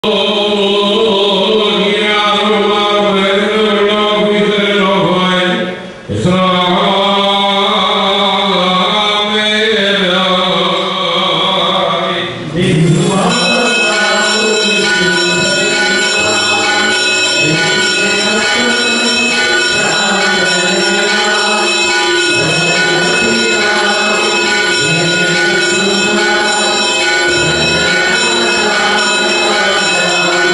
ും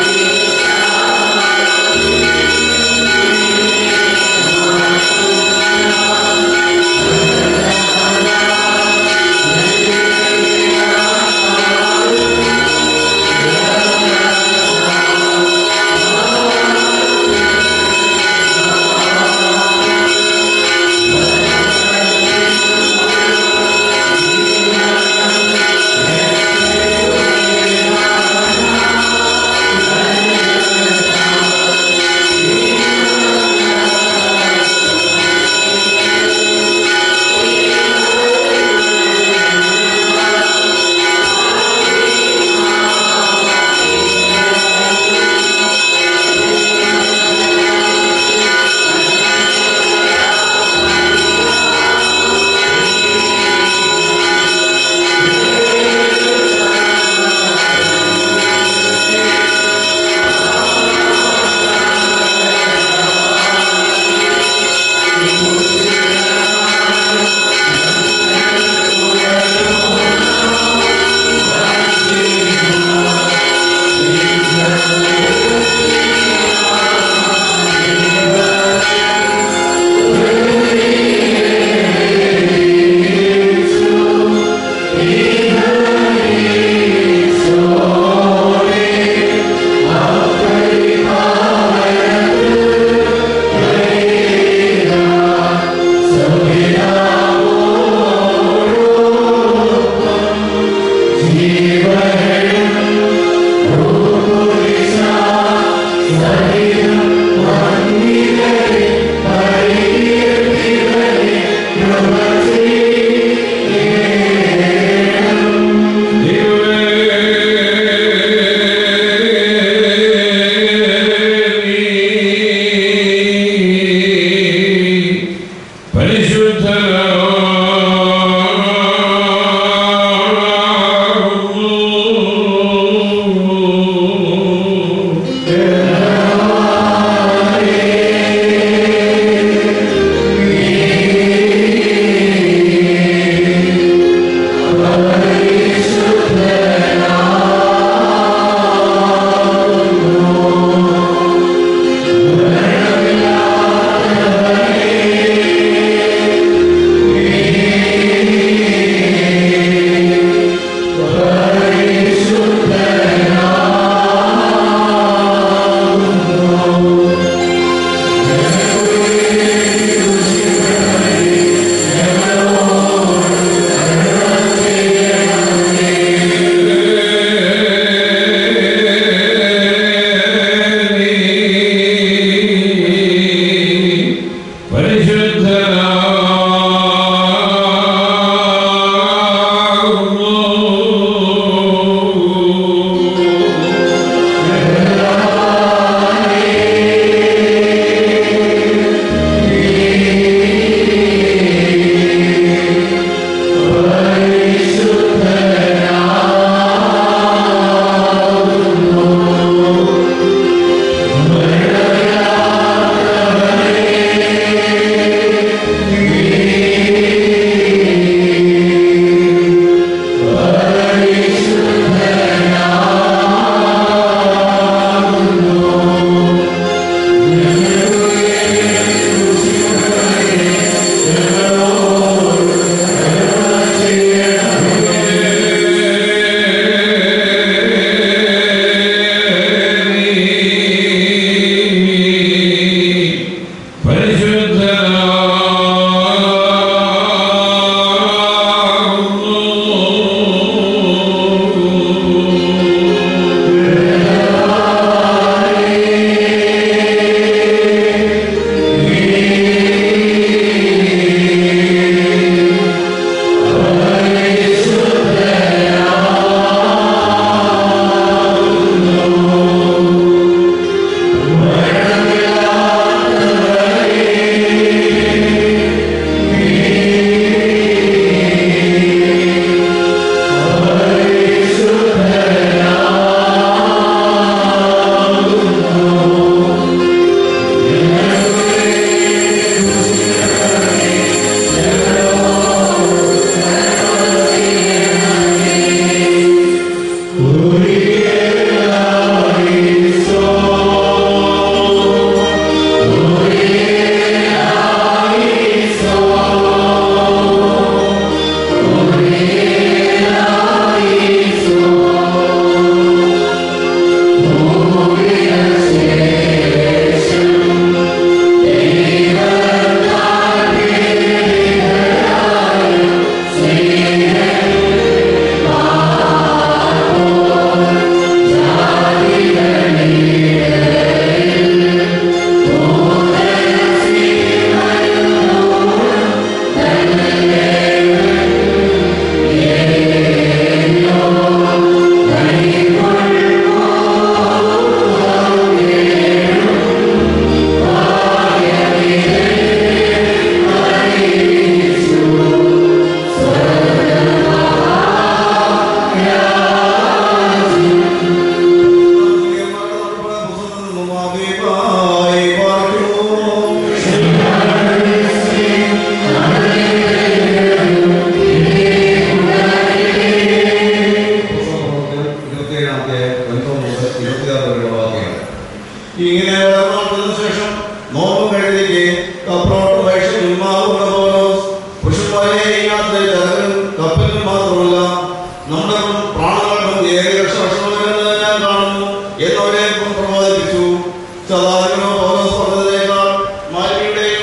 ഇങ്ങനെ വളർന്നതിനു ശേഷം നോമ്പ് കഴിഞ്ഞിരിക്കെ കപ്പലോട്ട് വൈഷ്ണവ ഉന്മാവുന്ന പൗലോസ് പുരുഷന്മാരെ ഈ യാത്രയിൽ ഇറങ്ങും കപ്പലിൽ മാത്രമല്ല നമ്മുടെ പ്രാണങ്ങൾക്കും ഏക രക്ഷണമെന്ന് ഞാൻ കാണുന്നു എന്നവരെ പ്രബോധിപ്പിച്ചു സദാചരണോ പൗലോസ് പറഞ്ഞതിനേക്കാൾ മാലിന്യയുടെയും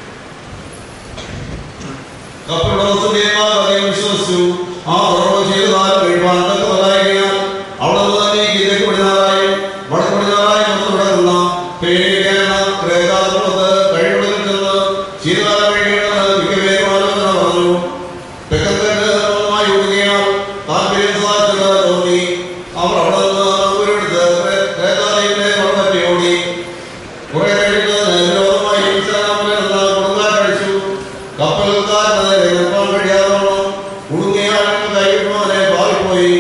കപ്പലോസിന്റെയും കാര്യം വിശ്വസിച്ചു ആ തുറവ് ചെയ്തതാൽ കഴിവാൻ തക്കവരായിരിക്കാൻ അവിടെ നിന്ന് തന്നെ ഗീതയ്ക്ക് പടിഞ്ഞാറായി വടക്ക് പടിഞ്ഞാറായി മൊത്തം കിടക്കുന്ന പേരിക്കേണ്ട ക്രേതാപുറത്ത് കഴിവുകളിൽ ചെന്ന് ശീതകാലം കഴിയേണ്ടത് മിക്കപേരും ആലോചന പറഞ്ഞു തെക്കത്തേക്ക് മായി ഒഴുകിയാൽ താല്പര്യം സാധിച്ചത് തോന്നി അവർ അവിടെ നിന്ന് ഒരിടത്ത് ക്രേതാലയിലെ വടപ്പറ്റി ഓടി കുറെ കഴിയുന്നതിന് വിരോധമായി ഇൻസ്റ്റാഗ്രാമിൽ നിന്ന് കൊടുങ്കാറ്റടിച്ചു കപ്പൽക്കാരനെ നിർത്താൻ കഴിയാതോളം കുടുങ്ങിയാലും കൈവിടുന്നവനെ പാറിപ്പോയി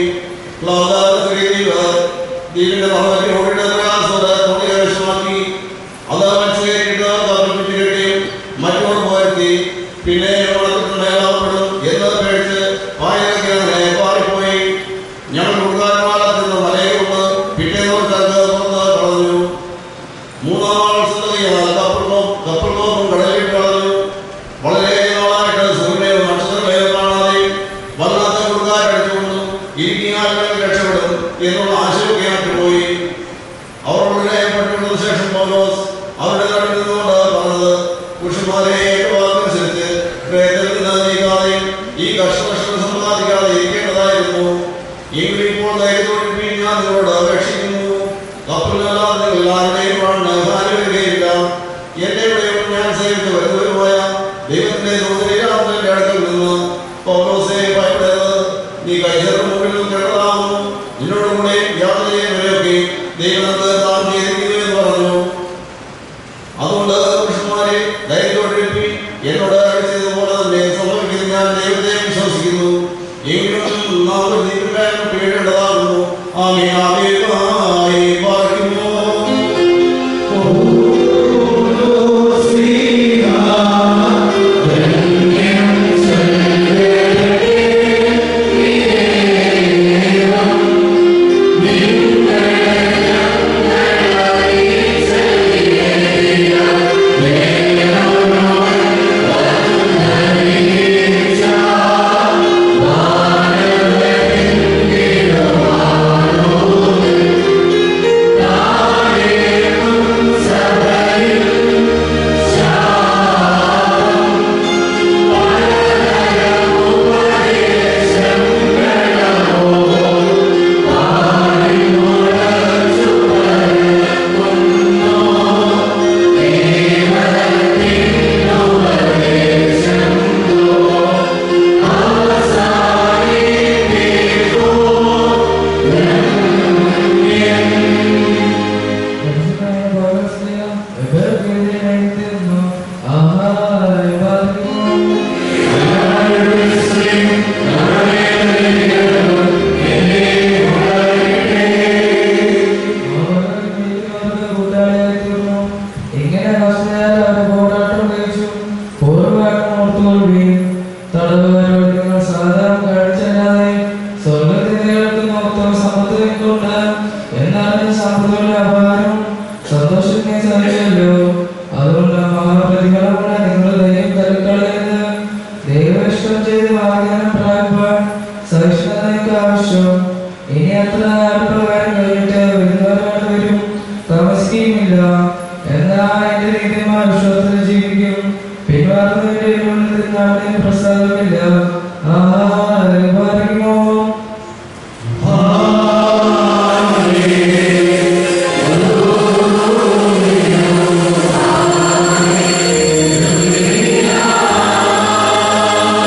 ദ്വീപിന്റെ മഹത്വത്തിൽ ഓടിയുടെ പ്രയാസോട് തുണി ആവശ്യമാക്കി അത് മനസ്സിലേക്കിട്ട് കപ്പൽപ്പിച്ച് കെട്ടിയും മറ്റോട് പോയെത്തി പിന്നെ മേലാവപ്പെടും എന്ന് പേടിച്ച് പായകനെ പാറിപ്പോയി ഞങ്ങൾ കൊടുക്കാരന്മാരാക്കുന്ന മലയുകൊണ്ട് പിറ്റേന്ന് തക്ക് പുറത്ത് കളഞ്ഞു മൂന്നാം നാൾ സ്ഥിതിയാണ് കപ്പൽ കപ്പൽ കോപ്പം കടലിൽ കളഞ്ഞു വളരെ നാളായിട്ട് സൂര്യനെയോ നക്ഷത്രങ്ങളെയോ കാണാതെ വല്ലാത്ത കൊടുക്കാരടിച്ചുകൊണ്ടു ഇരിക്കാൻ രക്ഷപ്പെടും എന്നുള്ള ആശയമൊക്കെ പോയി അവരുടെ പെട്ടുകൊണ്ട ശേഷം പൗലോസ് അവരുടെ നടുവിൽ നിന്നുകൊണ്ട് പറഞ്ഞത് പുരുഷന്മാരെ ഏറ്റുവാക്കനുസരിച്ച് പ്രേതത്തിൽ നിന്ന് നീക്കാതെയും ഈ കഷ്ടനഷ്ടം സമ്പാദിക്കാതെ ഇരിക്കേണ്ടതായിരുന്നു എങ്കിലും ഇപ്പോൾ ധൈര്യത്തോടെ ഞാൻ നിങ്ങളോട് അപേക്ഷിക്കുന്നു കപ്പലിനല്ലാതെ നിങ്ങൾ എല്ലാവരുടെയും പ്രാണന് ഹാനി വരികയില്ല എന്റെ ഇവിടെയും ഞാൻ സേവിച്ച് വരുന്നവരുമായ ദൈവത്തിന്റെ ദൂതരാമന്റെ അടുക്കൽ നിന്ന് പൗലോസെ ഭയപ്പെടരുത് നീ കൈസറിന് മുമ്പിൽ കേട്ടതാകുന്നു നിന്നോട് കൂടെ യാത്ര ചെയ്യുന്നവരെയൊക്കെ ദൈവത്തെ താൻ ചെയ്തിരിക്കുന്നു എന്ന് പറഞ്ഞു അതുകൊണ്ട് പുരുഷന്മാരെ ധൈര്യത്തോടെ എന്നോട് ചെയ്തതുപോലെ തന്നെ സംഭവിക്കുന്നത് ഞാൻ ദൈവത്തെ വിശ്വസിക്കുന്നു എങ്കിലും നാം ദൈവത്തെ പേടേണ്ടതാകുന്നു ആമേ ആമേ ആയി പാർക്കുന്നു ഇങ്ങനെ കർഷകർ അവരുടെ പോരാട്ടം കഴിച്ചു പൂർവ്വകാലം ഓർത്തുകൊള്ളുകയും തടവുകാരോട് നിങ്ങൾ സാധാരണ കാഴ്ചയല്ലാതെ സ്വർഗത്തിൽ കേൾക്കുന്ന മൊത്തം സമുദ്രം കൊണ്ട് എന്നാലും സമുദ്രങ്ങളുടെ അപാരം സന്തോഷത്തിനെ സാധിച്ചല്ലോ അതുകൊണ്ട് മഹാപ്രതിഫലമുള്ള നിങ്ങൾ ദൈവം തലക്കളയരുത് ദൈവഇഷ്ടം ചെയ്ത് വാഗ്ദാനം പ്രാപിപ്പാൻ സഹിഷ്ണുതയ്ക്ക് ആവശ്യം ഇനി അത്ര പ്രകാരം കഴിഞ്ഞിട്ട് വരുന്നവരോട് വരും താമസിക്കുകയുമില്ല എന്നാൽ എന്റെ നീതിമാർ വിശ്വാസത്തിൽ ജീവിക്കും പിന്മാറുന്നവരുടെ ഉള്ളിൽ നാളെ പ്രസാദമില്ല ആഹാ പറയുമോ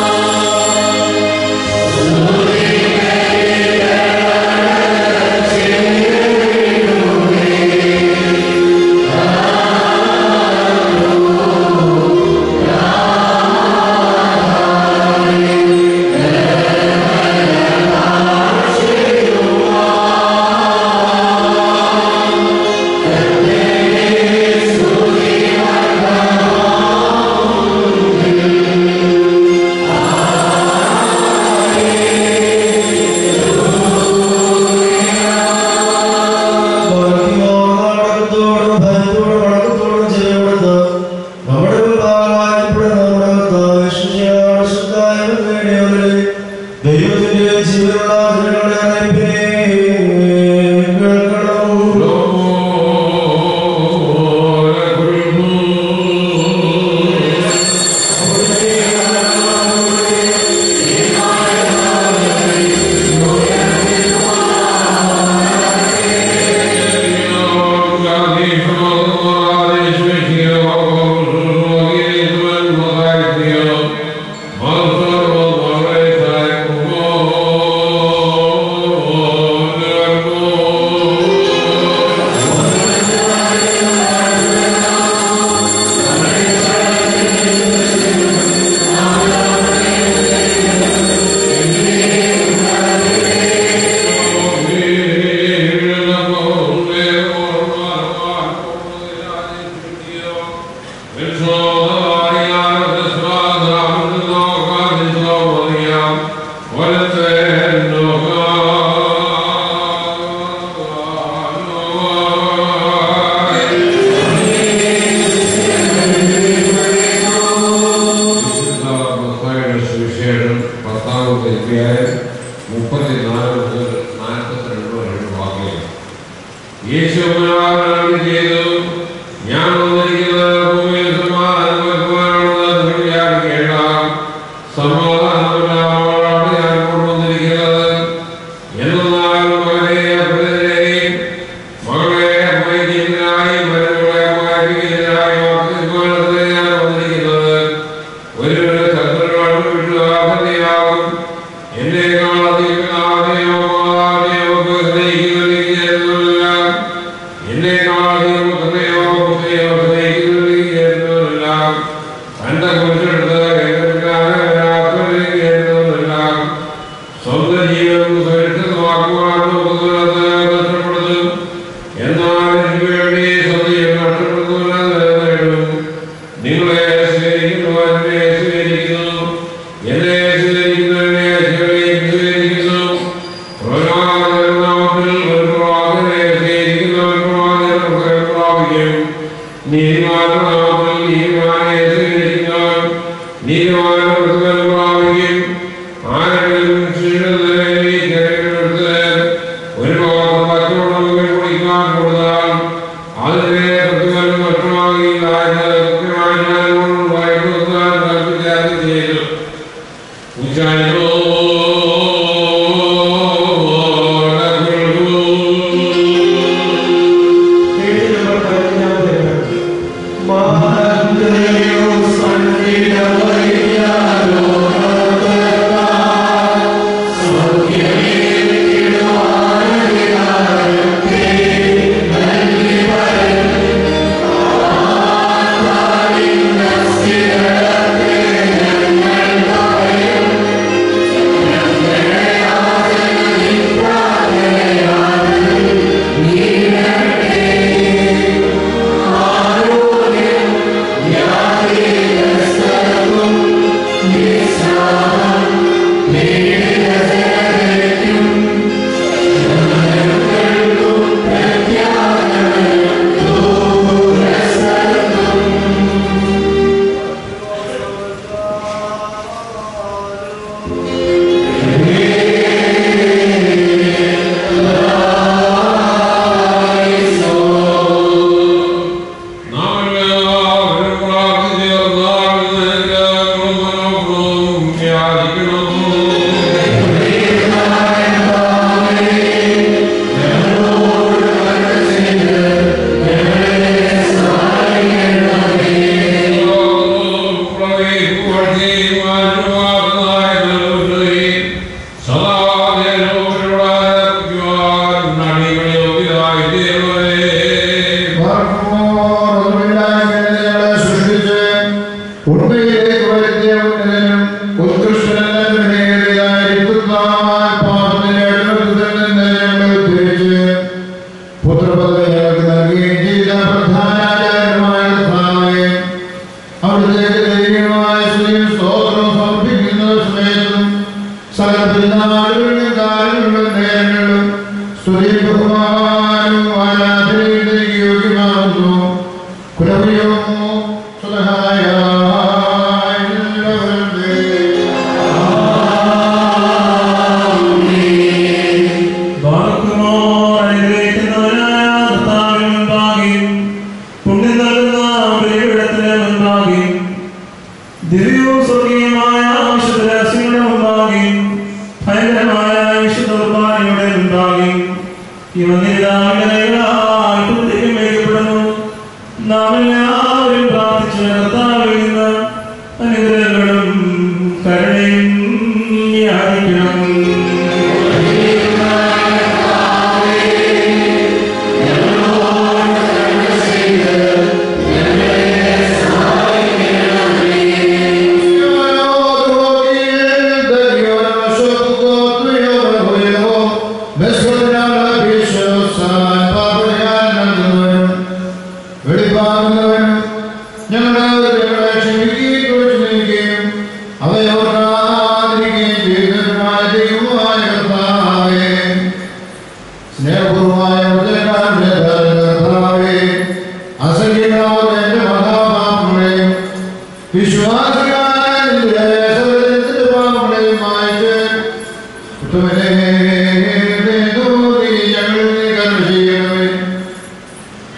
Amen. യേശു പുനരാവരണം ചെയ്തു ഞാൻ വന്നിരിക്കുന്നത് ഭൂമിയിൽ സമാധാനം വരുത്തുവാനാണെന്ന് നിങ്ങൾ വിചാരിക്കേണ്ട സമാധാനമില്ലാതാണ് ഞാൻ കൊണ്ടുവന്നിരിക്കുന്നത് എന്നാൽ മകനെ അപ്പനെതിരെയും മകളെ അമ്മയ്ക്കെതിരായി മരുമകളെ അമ്മയ്ക്കെതിരായി തീരുമാനത്തിന് ഞാൻ വന്നിരിക്കുന്നത് ഒരുവന് ശത്രുക്കൾ വിട്ടുകാകും എന്നേക്കാൾ അധികം ആദ്യമോ സ്നേഹിക്കുന്നില്ല എന്നേക്കാൾ അധികം പുത്രനെയോ പുത്രനെയോ സ്നേഹിക്കുന്നില്ല തന്റെ കുറിച്ചെടുത്ത് എതിർക്കാനില്ല സ്വന്തം ജീവൻ സുരക്ഷിതമാക്കുവാൻ നോക്കുന്നത് നഷ്ടപ്പെടുത്തും എന്നാൽ എനിക്ക് വേണ്ടി സ്വന്തം ജീവൻ നഷ്ടപ്പെടുത്തുന്നത് നേടും നിങ്ങളെ സ്വീകരിക്കുന്നവർ എന്നെ സ്വീകരിക്കുന്നു എന്നെ സ്വീകരിക്കുന്നവനെ ശിവനെയും സ്വീകരിക്കുന്നു പ്രവാചകനാമത്തിൽ ഒരു പ്രവാചകനെ സ്വീകരിക്കുന്നവൻ പ്രവാചകൻ പ്രാപിക്കും നീതിമാന്റെ നാമത്തിൽ നീതിമാനെ സ്വീകരിക്കുന്നവൻ നീതിമാന്റെ പ്രതിഫലം പ്രാപിക്കും ആരെങ്കിലും ക്ഷീണത്തിലേക്ക് കിടക്കെടുത്ത് ഒരു പാത്രം പച്ചവെള്ളം കുടിക്കാൻ കൊടുത്താൽ അതിനെ പ്രതിഫലം നഷ്ടമാകില്ല എന്ന് കൃത്യമായി ഞാൻ നിങ്ങളോട് വായിക്കുവാൻ കൽപ്പിച്ചാൽ ചെയ്തു ഉണ്മയിലേക്ക് വരുത്തിയ ഉന്നതനും ഉത്കൃഷ്ടനായ പാപത്തിന്റെ അടിമത്തത്തിൽ നിന്ന് ഞങ്ങളെ ഉദ്ധരിച്ച് പുത്രപദവി ഞങ്ങൾക്ക് നൽകുകയും ചെയ്ത പ്രധാനാചാര്യമായ കർത്താവേ, അവിടുത്തേക്ക് ദൈവമായ സ്തുതിയും സ്തോത്രവും സമർപ്പിക്കുന്ന സമയത്തും സകല പെരുന്നാളുകളിലും കാലങ്ങളിലും നേരങ്ങളിലും സ്തുതിയും ബഹുമാനവും ആരാധനയും നിനക്ക് യോഗ്യമാകുന്നു കുലവിയോ സുലഹായ ദിവ്യവും സ്വർഗീയമായ ആവശ്യത്തിന്റെ മുമ്പാകെ ഭയങ്കരമായ വിശുദ്ധ മുമ്പാകെ ഇവനിതാവിനെപ്പെടുന്നു നാം എല്ലാവരും പ്രാർത്ഥിച്ച് കർത്താവിൽ നിന്ന് അനുഗ്രഹങ്ങളും കരുണയും യാചിക്കണം സ്നേഹപൂർവമായ അസംഖ്യങ്ങളാവുന്ന എന്റെ മഹാപാപങ്ങളെയും വിശ്വാസികളായ നിന്റെ സകലത്തിന്റെ പാപങ്ങളെയും മായ്ച്ച് ഉത്തമനേ, ദൂതി ഞങ്ങളിൽ നീ കരുണ ചെയ്യണമേ.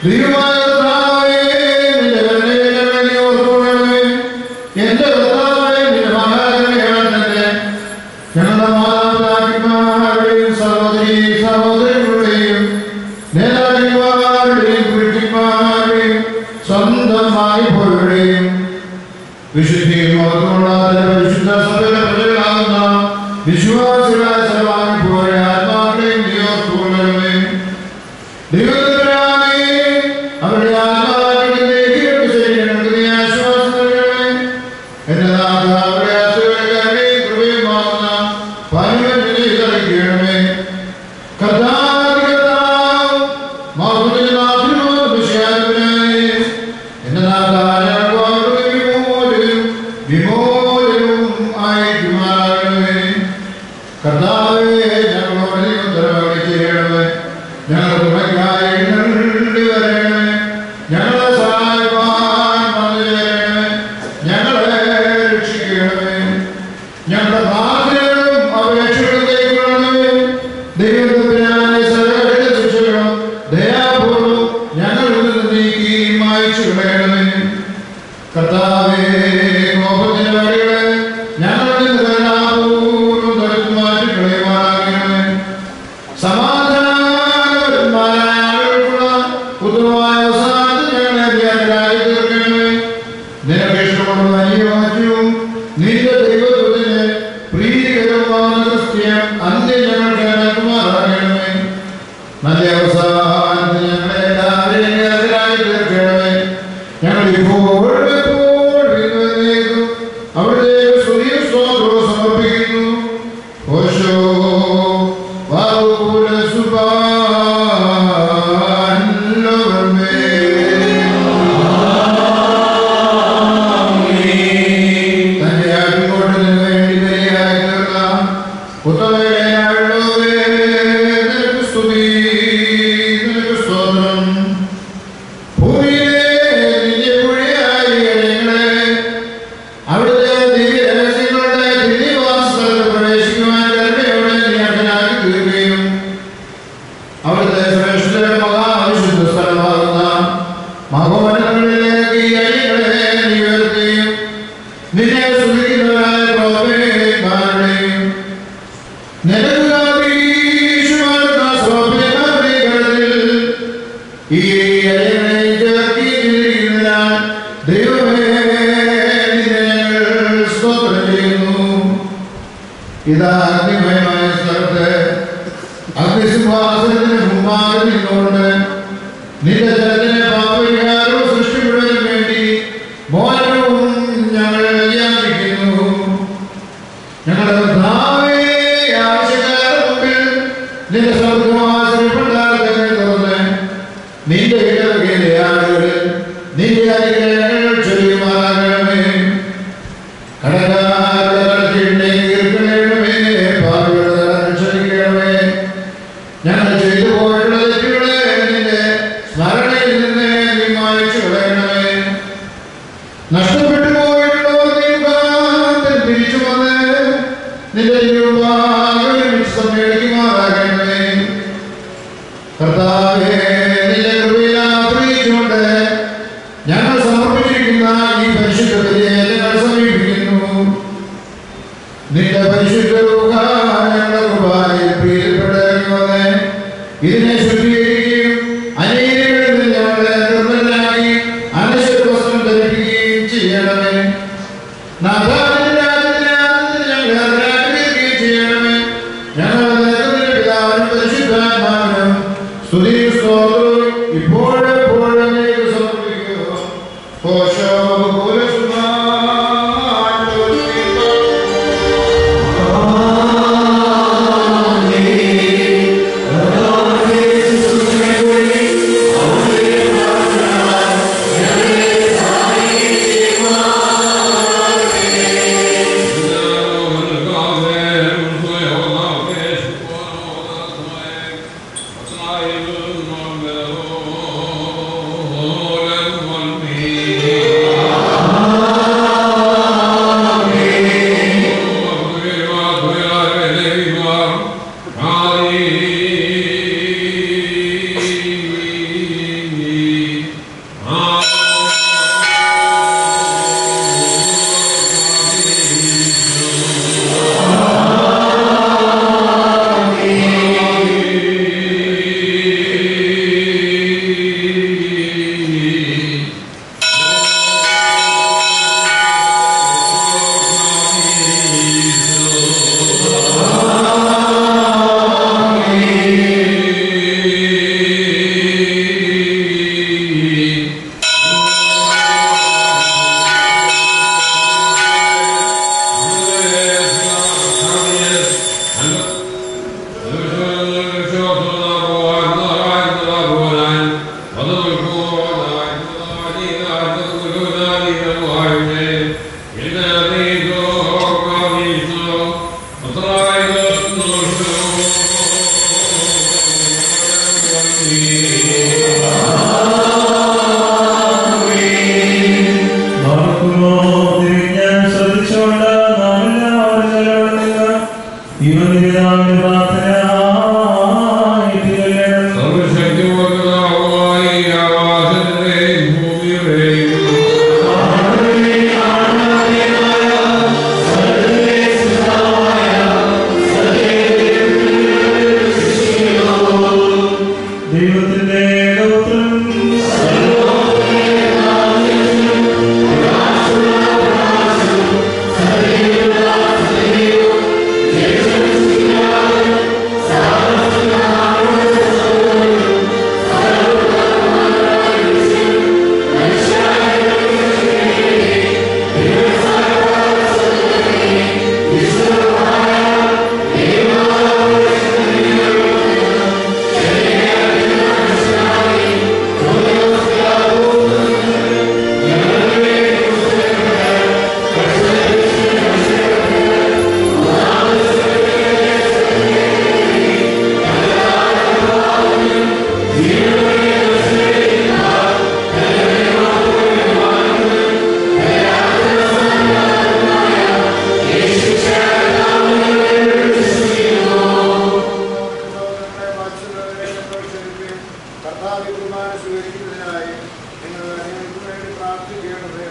ദൈവമായ കർത്താവേ, നിന്റെ കരുണയെ ഞങ്ങളെ ഓർത്തുകൊള്ളണമേ. എന്റെ കർത്താവേ, നിന്റെ മഹാകരുണയാൽ തന്നെ ഞങ്ങളുടെ മാതാപിതാക്കന്മാരുടെയും സഹോദരീ സഹോദരങ്ങളുടെയും നേതാക്കന്മാരുടെയും പുരുഷന്മാരുടെയും സ്വന്തമായി പോരുടെയും വിശുദ്ധിയും ഓർത്തുകൊള്ളാതെ പരിശുദ്ധ സഭയുടെ പ്രജകളാകുന്ന വിശ്വാസികളായ സ്ഥലമായി പോയ ആത്മാക്കളെയും നീ ഓർത്തുകൊള്ളണമേ ദൈവത്തിനായി അവരുടെ ആത്മാവിലേക്ക് ശരീരങ്ങൾക്ക് നീ ആശ്വാസം നൽകണമേ എന്റെ നാഥ അവരുടെ ആശ്രയക്കാരുടെയും കൃപയുമാകുന്ന പരമനെ കളിക്കണമേ കർത്താവ് കർത്താവ് മൗനത്തിൽ മാത്രമോ വിഷയാത്മനായി എന്റെ നാഥ ഞങ്ങൾക്ക് അവരുടെ വിമോചനം വിമോചനവും ആയിരിക്കുമാറണമേ കർത്താവേ ഞങ്ങളോട് നീ ഉത്തരവാദി ചെയ്യണമേ ഞങ്ങളുടെ തുണയ്ക്കായി എഴുന്നള്ളി വരണമേ ഞങ്ങളെ സഹായിപ്പാൻ വന്നു ചേരണമേ ഞങ്ങളെ രക്ഷിക്കണമേ ഞങ്ങളുടെ പ്രാർത്ഥനകളും അപേക്ഷകളും കൈക്കൊള്ളണമേ ദൈവത്തിനായി സകല ശിക്ഷകളും ദയാപൂർവ്വം ഞങ്ങളിൽ നിന്ന് നീക്കി മായ്ച്ചു കളയണമേ കർത്താവേ കോപത്തിന്റെ വഴികളെ ഞങ്ങളിൽ നിന്ന് കരുണാപൂർവ്വം തടുത്തു മാറ്റി കളയുമാറാകണമേ സമാധാനപരന്മാരായ ആളുകൾക്കുള്ള ഉത്തമമായ അവസാനത്തിൽ ഞങ്ങളെ ധ്യാനരായി തീർക്കണമേ നിനക്ക് ഇഷ്ടമുള്ള വലിയ വാക്യവും നിന്റെ ദൈവത്തിന് പ്രീതികരമാകുന്ന ക്രിസ്ത്യൻ അന്ത്യം ഞങ്ങൾക്ക് നടക്കുമാറാകണമേ നല്ല അവസാനത്തിൽ ഞങ്ങളെ എല്ലാവരെയും ധ്യാനരായി തീർക്കണമേ ഞങ്ങൾ ഇപ്പോൾ എപ്പോഴും ഇന്നുവരെയും അവിടുത്തെ സ്തുതിയും സ്തോത്രവും സമർപ്പിക്കുന്നു ഓശോ ബാബുല തന്റെ അടിമോട്ടത്തിന് വേണ്ടി ബലിയായി തീർന്ന ഉത്തമയായുള്ളവേ നിനക്ക് സ്തുതി നിനക്ക് സ്തോത്രം ഭൂമിയിലെ നിന്റെ കുഴിയായി ഞങ്ങളെ അവിടുത്തെ ദിവ്യരഹസ്യങ്ങളുടെ ദില്യവാസസ്ഥലത്ത് പ്രവേശിക്കുവാൻ കരുണയോടെ നീ അർഹനാക്കി തീർക്കുകയും അവിടുത്തെ ശ്രേഷ്ഠയുടെ മഹാവിശുദ്ധ സ്ഥലമാകുന്ന മഹോന്നതങ്ങളിലേക്ക് ഈ അടികളെ നീ ഉയർത്തുകയും നിന്നെ സ്തുതിക്കുന്നവരായ പ്രവചനന്മാരുടെയും നിനക്കുകാതീശുമാർന്ന സ്വപ്നങ്ങളിൽ ഈ അടികളെ ചേർത്തിയിരിക്കുന്നതിനാൽ ദൈവമേ നിന്നെ ഞങ്ങൾ സ്തോത്രം ചെയ്യുന്നു ഇതാ അഗ്നിമയമായ സ്ഥലത്ത് അഗ്നിസിംഹാസനത്തിന് മുമ്പാകെ നിന്നുകൊണ്ട് നിന്റെ ജനത്തിനെ പാപരിഹാരവും സൃഷ്ടിപ്പെടുന്നതിന് വേണ്ടി മോചനവും ഞങ്ങൾ യാചിക്കുന്നു ഞങ്ങളുടെ കർത്താവേ, ആവശ്യക്കാരുടെ മുമ്പിൽ നിന്റെ സ്വർഗ്ഗവാസനപ്പെട്ടാൽ തുറന്ന് നിന്റെ ഇടവകയിലെ ആളുകളിൽ നിന്റെ അനുഗ്രഹങ്ങൾ ചൊല്ലുമാറാകണമേ കടകാരുടെ കടത്തിൻ്റെ കീർക്കണമേ പാപികളുടെ രക്ഷണിക്കണമേ ഞങ്ങൾ ചെയ്തു പോയിട്ടുള്ള തെറ്റുകളെ നിന്റെ സ്മരണയിൽ നിന്ന് നീ മായ്ച്ചു കളയണമേ നഷ്ടപ്പെട്ടു പോയിട്ടുള്ളവർ നീ മുഖാന്തരം തിരിച്ചു വന്ന് നിന്റെ രൂപാകരം സമ്മേളിക്കുമാറാകണമേ കർത്താവേ നിന്റെ കൃപയിൽ ആശ്രയിച്ചുകൊണ്ട് ഞങ്ങൾ സമർപ്പിക്കുന്ന മറക്കുമോ തിരിഞ്ഞാൻ ശ്രദ്ധിച്ചുകൊണ്ട് നാം എല്ലാവരും നിലവിളിക്കുക ഇവൻ പിതാവിന്റെ പ്രാർത്ഥനയായിട്ട് ചൊല്ലണം ദൈവത്തിന്റെ ഏകപുത്രൻ കർത്താവ് കുർബാന സ്വീകരിക്കുന്നതിനായി നിങ്ങൾ അനേകർക്ക് വേണ്ടി പ്രാർത്ഥിക്കണമേ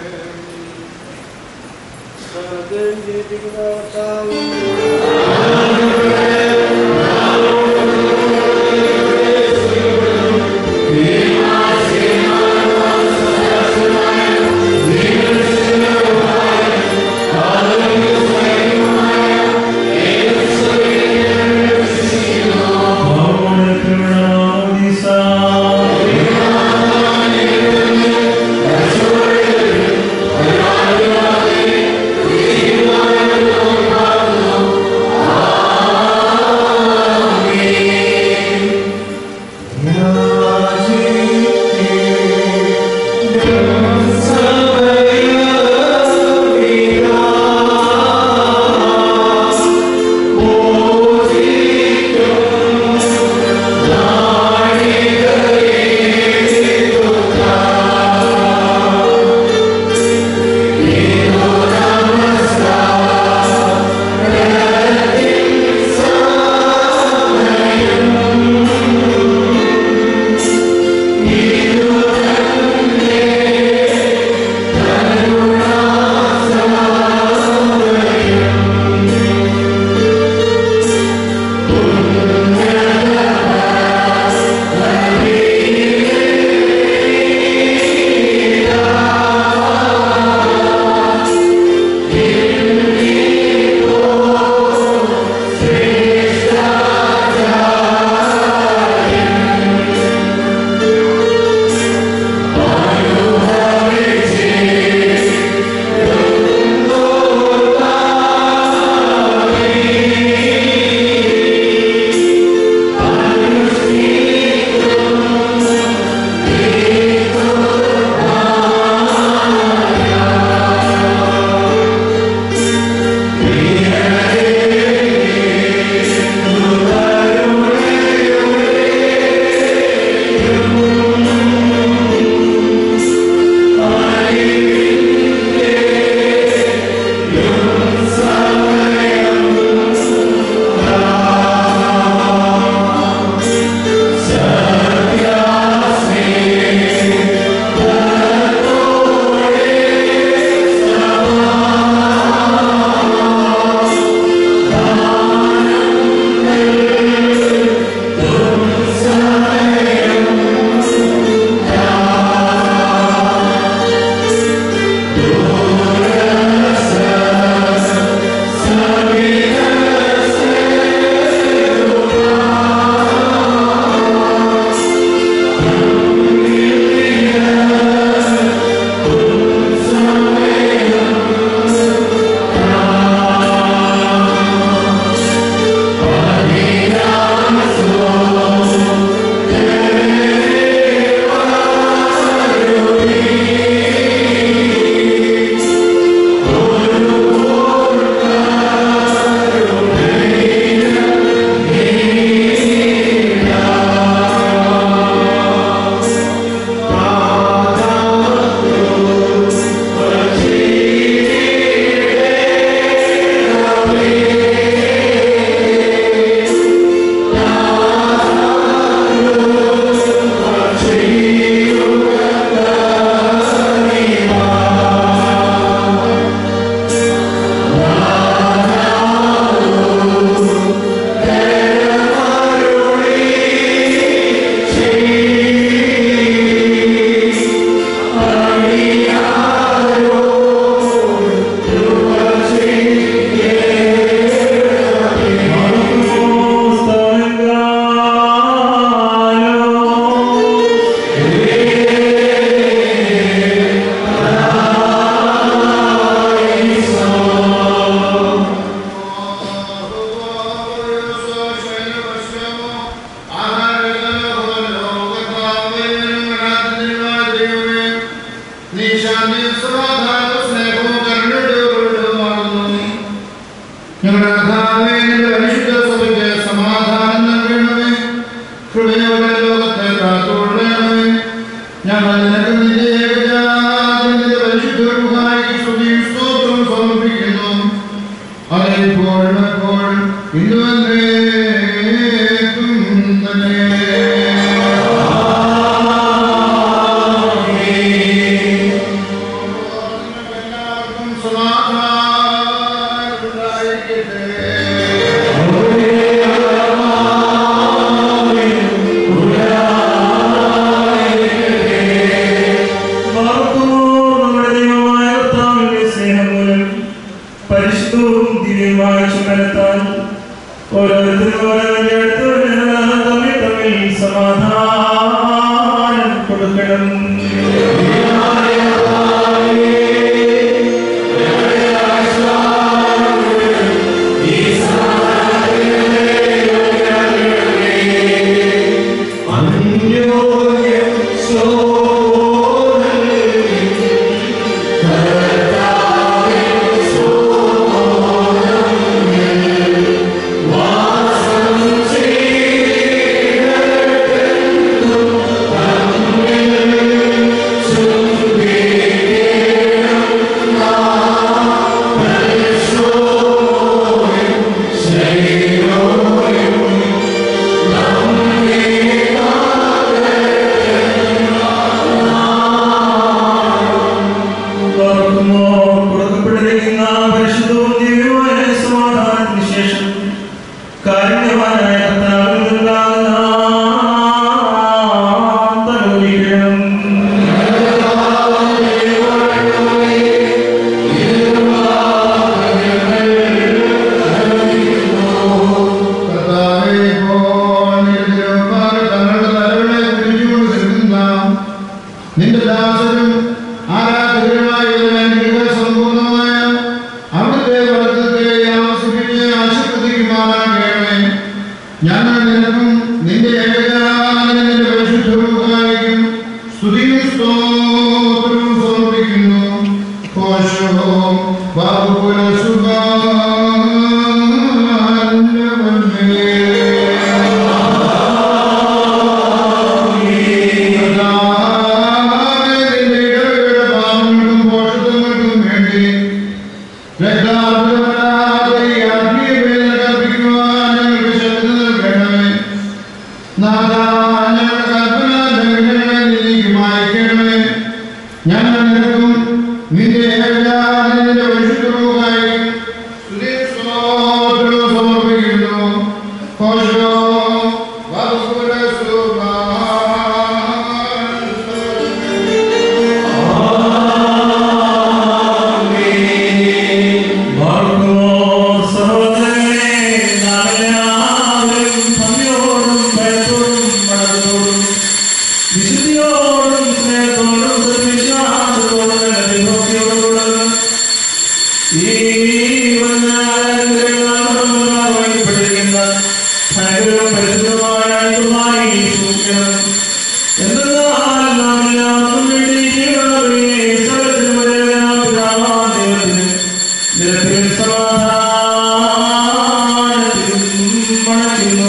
സകലത്തെയും ജീവിപ്പിക്കുന്ന കർത്താവ് ും നീ ശാന്തിയും സമാധാനവും സ്നേഹവും കരുണയുള്ളവരുമാകുന്നു ഞങ്ങളുടെ കർത്താവേ, നിന്റെ പരിശുദ്ധ സഭയ്ക്ക് സമാധാനം നൽകണമേ കൃപയോടെ ലോകത്തെ കാത്തുകൊള്ളണമേ ഞങ്ങൾ നിനക്ക് നിന്റെ ഏകജാതന്റെ പരിശുദ്ധ ഗുഹായ്ക്ക് സ്തുതിയും സ്തോത്രവും സമർപ്പിക്കുന്നു അതിപ്പോഴും എപ്പോഴും ഇന്നുവന്നേക്കും തന്നെ എല്ലാവർക്കും സമാധാനം ഉണ്ടായിരിക്കട്ടെ മാർക്കുമോ നമ്മുടെ ദൈവമായ കർത്താവിന്റെ സ്നേഹം മൂലം പരിശുദ്ധവും ദിവ്യമായ ചുമലത്താൽ ഓരോരുത്തരും ഓരോരുടെ അടുത്തവന് തമ്മിൽ തമ്മിൽ സമാധാനം കൊടുക്കണം ഓർക്കുമോ കൊടുക്കപ്പെട്ടിരിക്കുന്ന പരിശുദ്ധവും ദിവ്യവുമായ സമാധാനത്തിന് ശേഷം കാരുണ്യവാനായ കർത്താവിൽ നിന്നുണ്ടാകുന്ന തലോലിക്കണം കർത്താവേ, ഇപ്പോൾ നിന്റെ തിരുമുമ്പാകെ തങ്ങളുടെ തലകളെ കുനിച്ചുകൊണ്ട് നിൽക്കുന്ന നിന്റെ ദാസരും ആരാധകരുമായ ഇവരുടെ സമ്പൂർണ്ണമായ അവിടുത്തെ വലത്തത്തെ ആസ്വദിച്ച് ആശീർവദിക്കുമാറാകണമേ ഞങ്ങൾ നിനക്കും നിന്റെ ഏകജാതനും നിന്റെ പരിശുദ്ധവുമായിരിക്കും സ്തുതിയും സ്തോത്രവും സമർപ്പിക്കുന്നു കോശോ ബാബുകുല ഞങ്ങൾ നിനക്കും നിന്റെ ഏകജാതന്റെ പരിശുദ്ധവുമായി സ്തുതിയും സ്തോത്രവും സമർപ്പിക്കുന്നു കോശോ ബാബുകുല ഓർക്കുമോ സഹോദരനെ നാമെല്ലാവരും ഭംഗിയോടും ഭയത്തോടും മടത്തോടും വിശുദ്ധിയോടും സ്നേഹത്തോടും സത്യവിശ്വാസത്തോടും ഭക്തിയോടും ഈ വഴിപ്പെട്ടിരിക്കുന്ന ഭയങ്കര പരിശുദ്ധമായ സൂക്ഷിക്കണം എന്തെന്നാൽ നാം എല്ലാവർക്കും വേണ്ടി ജീവനവരെ സർവ്വത്തിനും വരെല്ലാം പിതാവാം ദൈവത്തിന് നിരത്തിൽ സമാധാനത്തിലും മണക്കുന്നു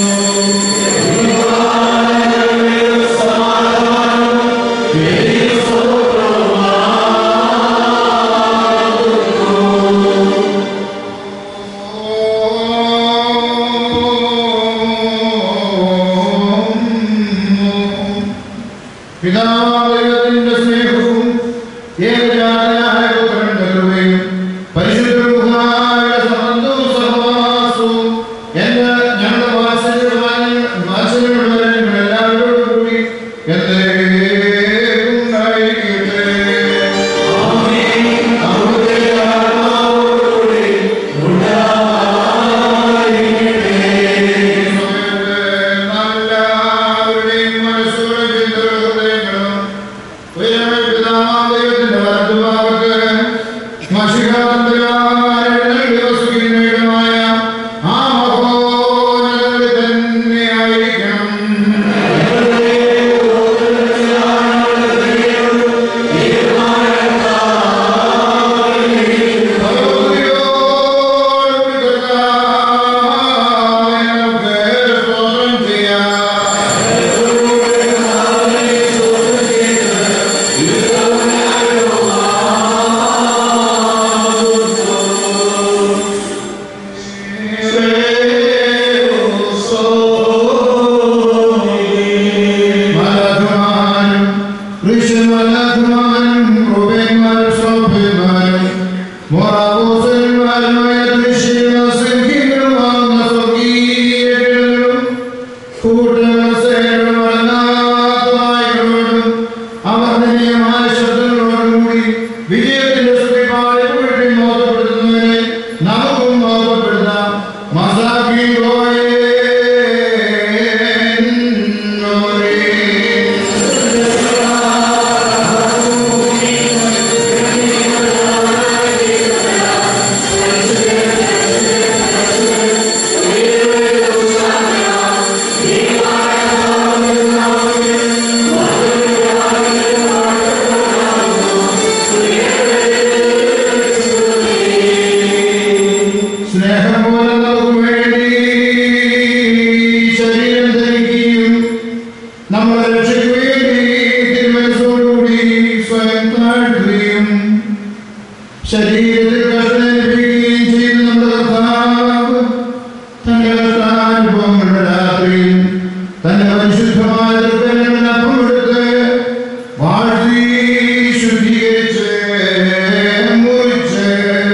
പിതാവിന്റെ സ്നേഹവും ഏകജാതനായ പുത്രന്റെ കൃപയും പരിശുദ്ധമായ സംബന്ധവും സഹവാസവും എന്ന് ഞങ്ങളുടെ വാത്സല്യമായ വാത്സല്യമുള്ളവരും എല്ലാവരോടും കൂടി എന്നേക്കും ഉണ്ടായിരിക്കട്ടെ. അവിടുത്തെ ആത്മാവോടുകൂടി എല്ലാവരുടെയും മനസ്സുകളും ചിന്തകളും ഹൃദയങ്ങളും ഉയരമേ പിതാവാം ദൈവത്തിന്റെ വലതുഭാഗത്ത് മഷികാന്തരായ ദിവസിക്കുന്നതുമായ ആ മഹോന്നതങ്ങളിൽ തന്നെയായിരിക്കണം ും ദൃശ്യമാനും ക്രൂപന്മാരും ശ്രോഭന്മാരും മോറാബോസന്മാരുമായ ദൃശ്യ സംഖ്യകളുമാകുന്ന സ്വർഗീയകളും കൂട്ടസേനകളും അടങ്ങാത്തതായവരോടും അവർദ്ധനീയമായ ശബ്ദങ്ങളോടും കൂടി വിജയത്തിന്റെ സ്തുതിപാടി പുകഴ്ത്തി മോദപ്പെടുത്തുന്നതിനെ നമുക്കും മോദപ്പെടുത്താം മസാക്കി സ്നേഹം പോലെ നമുക്ക് വേണ്ടി ശരീരം ധരിക്കുകയും നമ്മളെ രക്ഷയ്ക്ക് വേണ്ടി തിരുമനസ്സോടുകൂടി സ്വയം താഴ്ത്തുകയും ശരീരത്തിൽ കഷ്ടനുഭവിക്കുകയും ചെയ്യുന്ന നമ്മുടെ കർത്താവ് തന്റെ കഷ്ടാനുഭവങ്ങളുടെ രാത്രിയിൽ തന്റെ പരിശുദ്ധമായ ദുർബലങ്ങളിൽ അപ്പമെടുത്ത് വാഴ്ത്തി ശുദ്ധീകരിച്ച് മുറിച്ച്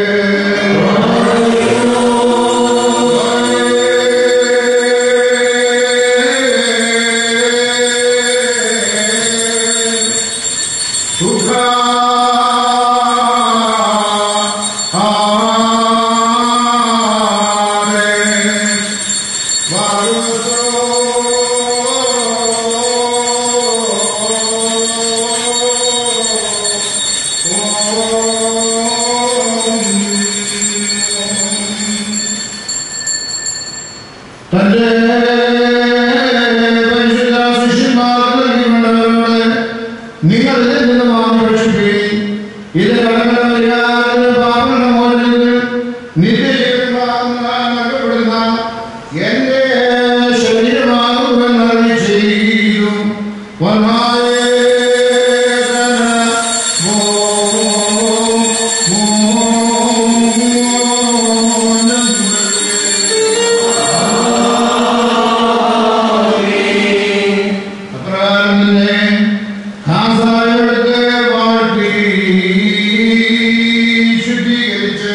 തന്റെ പരിശുദ്ധ ശിഷ്യന്മാർക്ക് നൽകിക്കൊണ്ടവരോട് നിങ്ങൾ ഇതിൽ നിന്ന് വാങ്ങി ഭക്ഷിക്കുകയും ഇത് കടങ്ങളുടെ പാപങ്ങളുടെ മോചനത്തിൽ നിത്യജീവനാകുന്ന നൽകപ്പെടുന്ന എന്റെ ശരീരമാകുമെന്ന് അറിയി ചെയ്തു വന്നായ അപ്രകാരം ഹാസായെടുത്ത് വാട്ടി ശുദ്ധീകരിച്ച്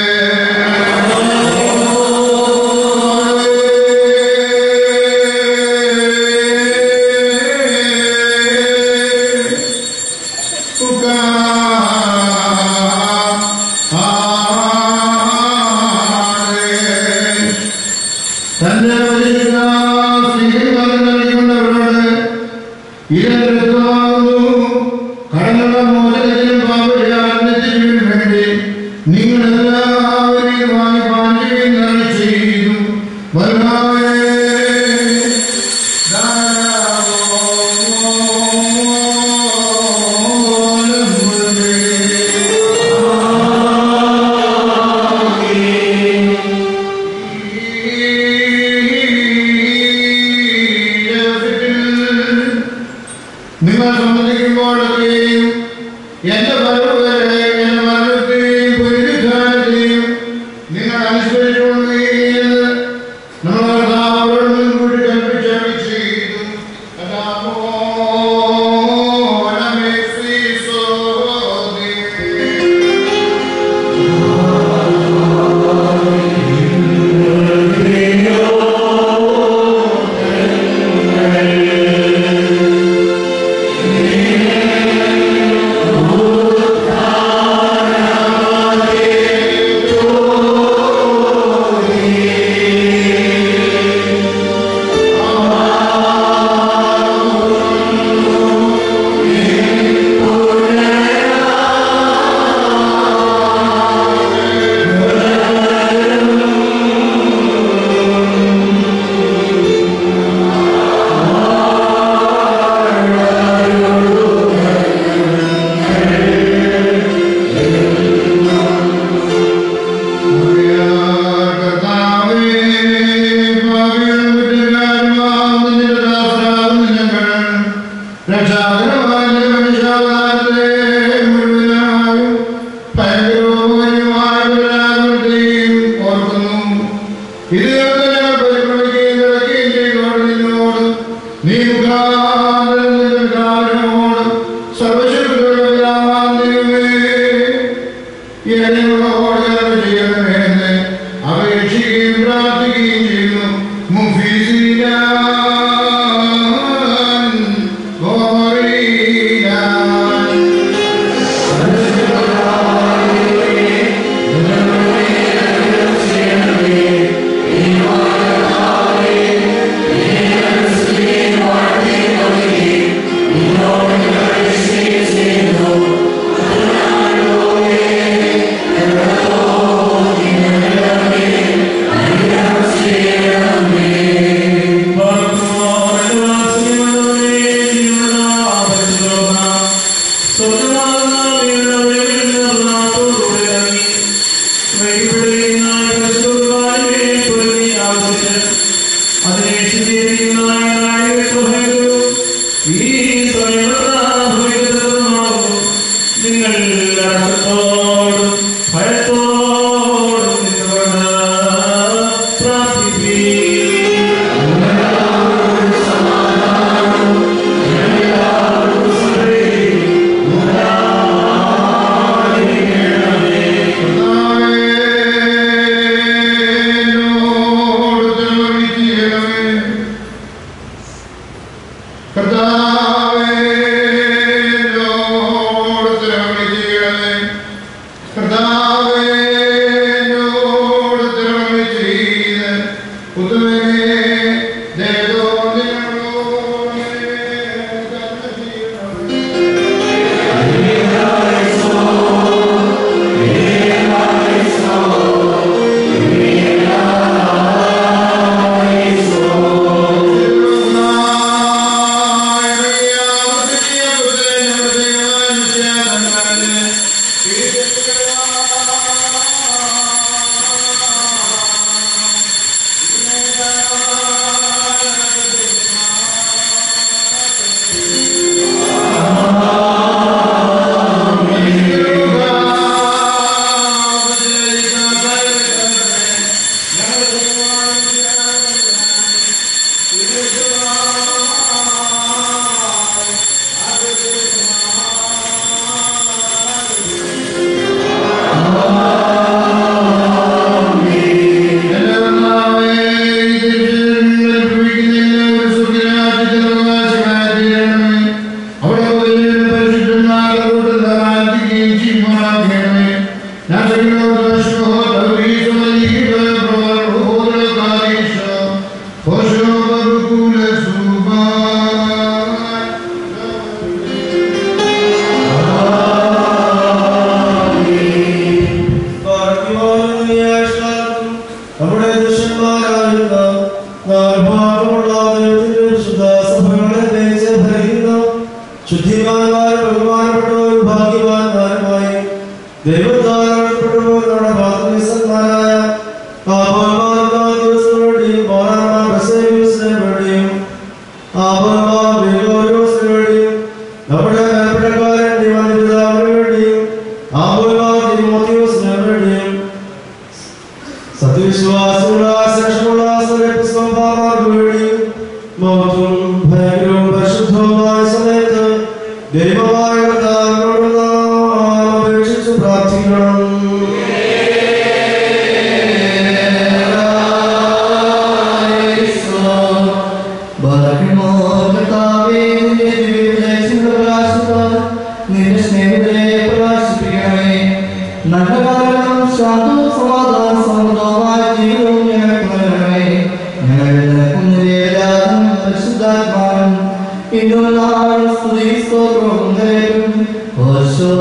തന്റെ പരിശുദ്ധ സ്നേഹിതം നൽകിക്കൊണ്ടവരോട് ഇരന്തരത്വമാകുന്നു കടങ്ങളുടെ മോചനത്തിനും പാപരിഹാരത്തിനും വേണ്ടി നിങ്ങൾ എല്ലാവരെയും വാങ്ങി പാഞ്ചുകയും തന്നെ ചെയ്തു വല്ലാതെ നിങ്ങൾ സംബന്ധിക്കുമ്പോഴൊക്കെയും എന്റെ വരവ് വരെ എന്റെ മരണത്തെയും പുനരുദ്ധാനത്തെയും നിങ്ങൾ അനുസ്മരിച്ചുകൊള്ളുകയും നമ്മൾ കർത്താവോട് മുൻകൂട്ടി കൽപ്പിച്ചറിയി ചെയ്തു കഥാമോനമേ ശ്രീസോദേ ും എന്നോട് കരുണ ചെയ്യണമെന്ന് അപേക്ഷിക്കുകയും പ്രാർത്ഥിക്കുകയും ചെയ്യുന്നു മുഫീസിനാൻ ഓറിനാൻ നിങ്ങൾ അടക്കത്തോടും ഭയത്തോടും നിന്നുകൊണ്ട് പ്രാർത്ഥിപ്പീൻ നമ്മുടെ ദുഷ്യന്മാരായിരുന്ന നാൽഭാഗമുള്ള ദൈവത്തിന്റെ വിശുദ്ധ സഭകളെ തേച്ച് ഭരിക്കുന്ന ശുദ്ധിമാന്മാരും ബഹുമാനപ്പെട്ടവരും ഭാഗ്യവാന്മാരുമായി ദൈവത്താലപ്പെട്ടവർ നമ്മുടെ പ്രാഥമികന്മാരായ ആഭോന്മാരുടെ ദിവസങ്ങളുടെയും പൗരന്മാർ ബസേലിയസിനെ വേണ്ടിയും ആഭോന്മാർ ഗ്രിഗോരിയോസിന് വേണ്ടിയും നമ്മുടെ മേൽപ്പടക്കാരൻ ദൈവപിതാവിന് വേണ്ടിയും ആഭോന്മാർ തിമോത്തിയോസിന് വേണ്ടിയും സത്യവിശ്വാസമുള്ള ശേഷമുള്ള സർവ്വപിസ്വഭാവർക്ക് വേണ്ടി മൗത്തും ഭയങ്കരവും പരിശുദ്ധവുമായ സമയത്ത് ദൈവമായ കർത്താവിനോട് നാം അപേക്ഷിച്ച് പ്രാർത്ഥിക്കണം നിന്റെ സ്നേഹത്തെ പ്രകാശിപ്പിക്കണമേ നല്ല കാലം ശാന്തവും സമാധാന സമൃദ്ധവുമായ ജീവിതവും ഞങ്ങൾക്ക് നൽകണമേ ഞങ്ങളുടെ നിലനിൽക്കുന്നവരെല്ലാം പരിശുദ്ധാത്മാവും ഇന്നും നാളും സ്തുതി സ്തോത്രവും നിറയും ഓശോ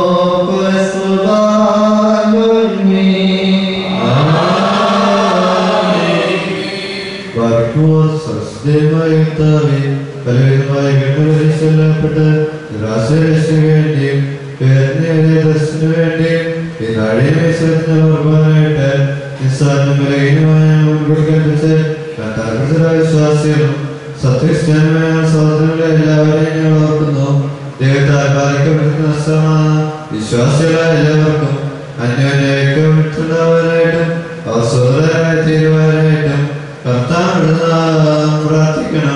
പ്പെട്ട് വേണ്ടിയും വേണ്ടിയും ഈ നാടിനെ കുർബാനായിട്ട് നിസ്സാരമായ മുൻകൊടുക്കൽപ്പിച്ച് വിശ്വാസികളും സത്യസ്ഥാനമായ സഹോദരങ്ങളെ എല്ലാവരെയും ഞങ്ങൾ ഓർക്കുന്നു ദൈവത്താൽ പാലിക്കപ്പെടുന്ന നഷ്ടമാണ് വിശ്വാസികളായ എല്ലാവർക്കും അന്യോന്യമായിട്ടും അവസോദരായി തീരുവാനായിട്ടും കർത്താവിടുന്ന പ്രാർത്ഥിക്കണം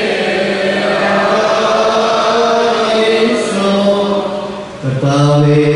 കർത്താവേ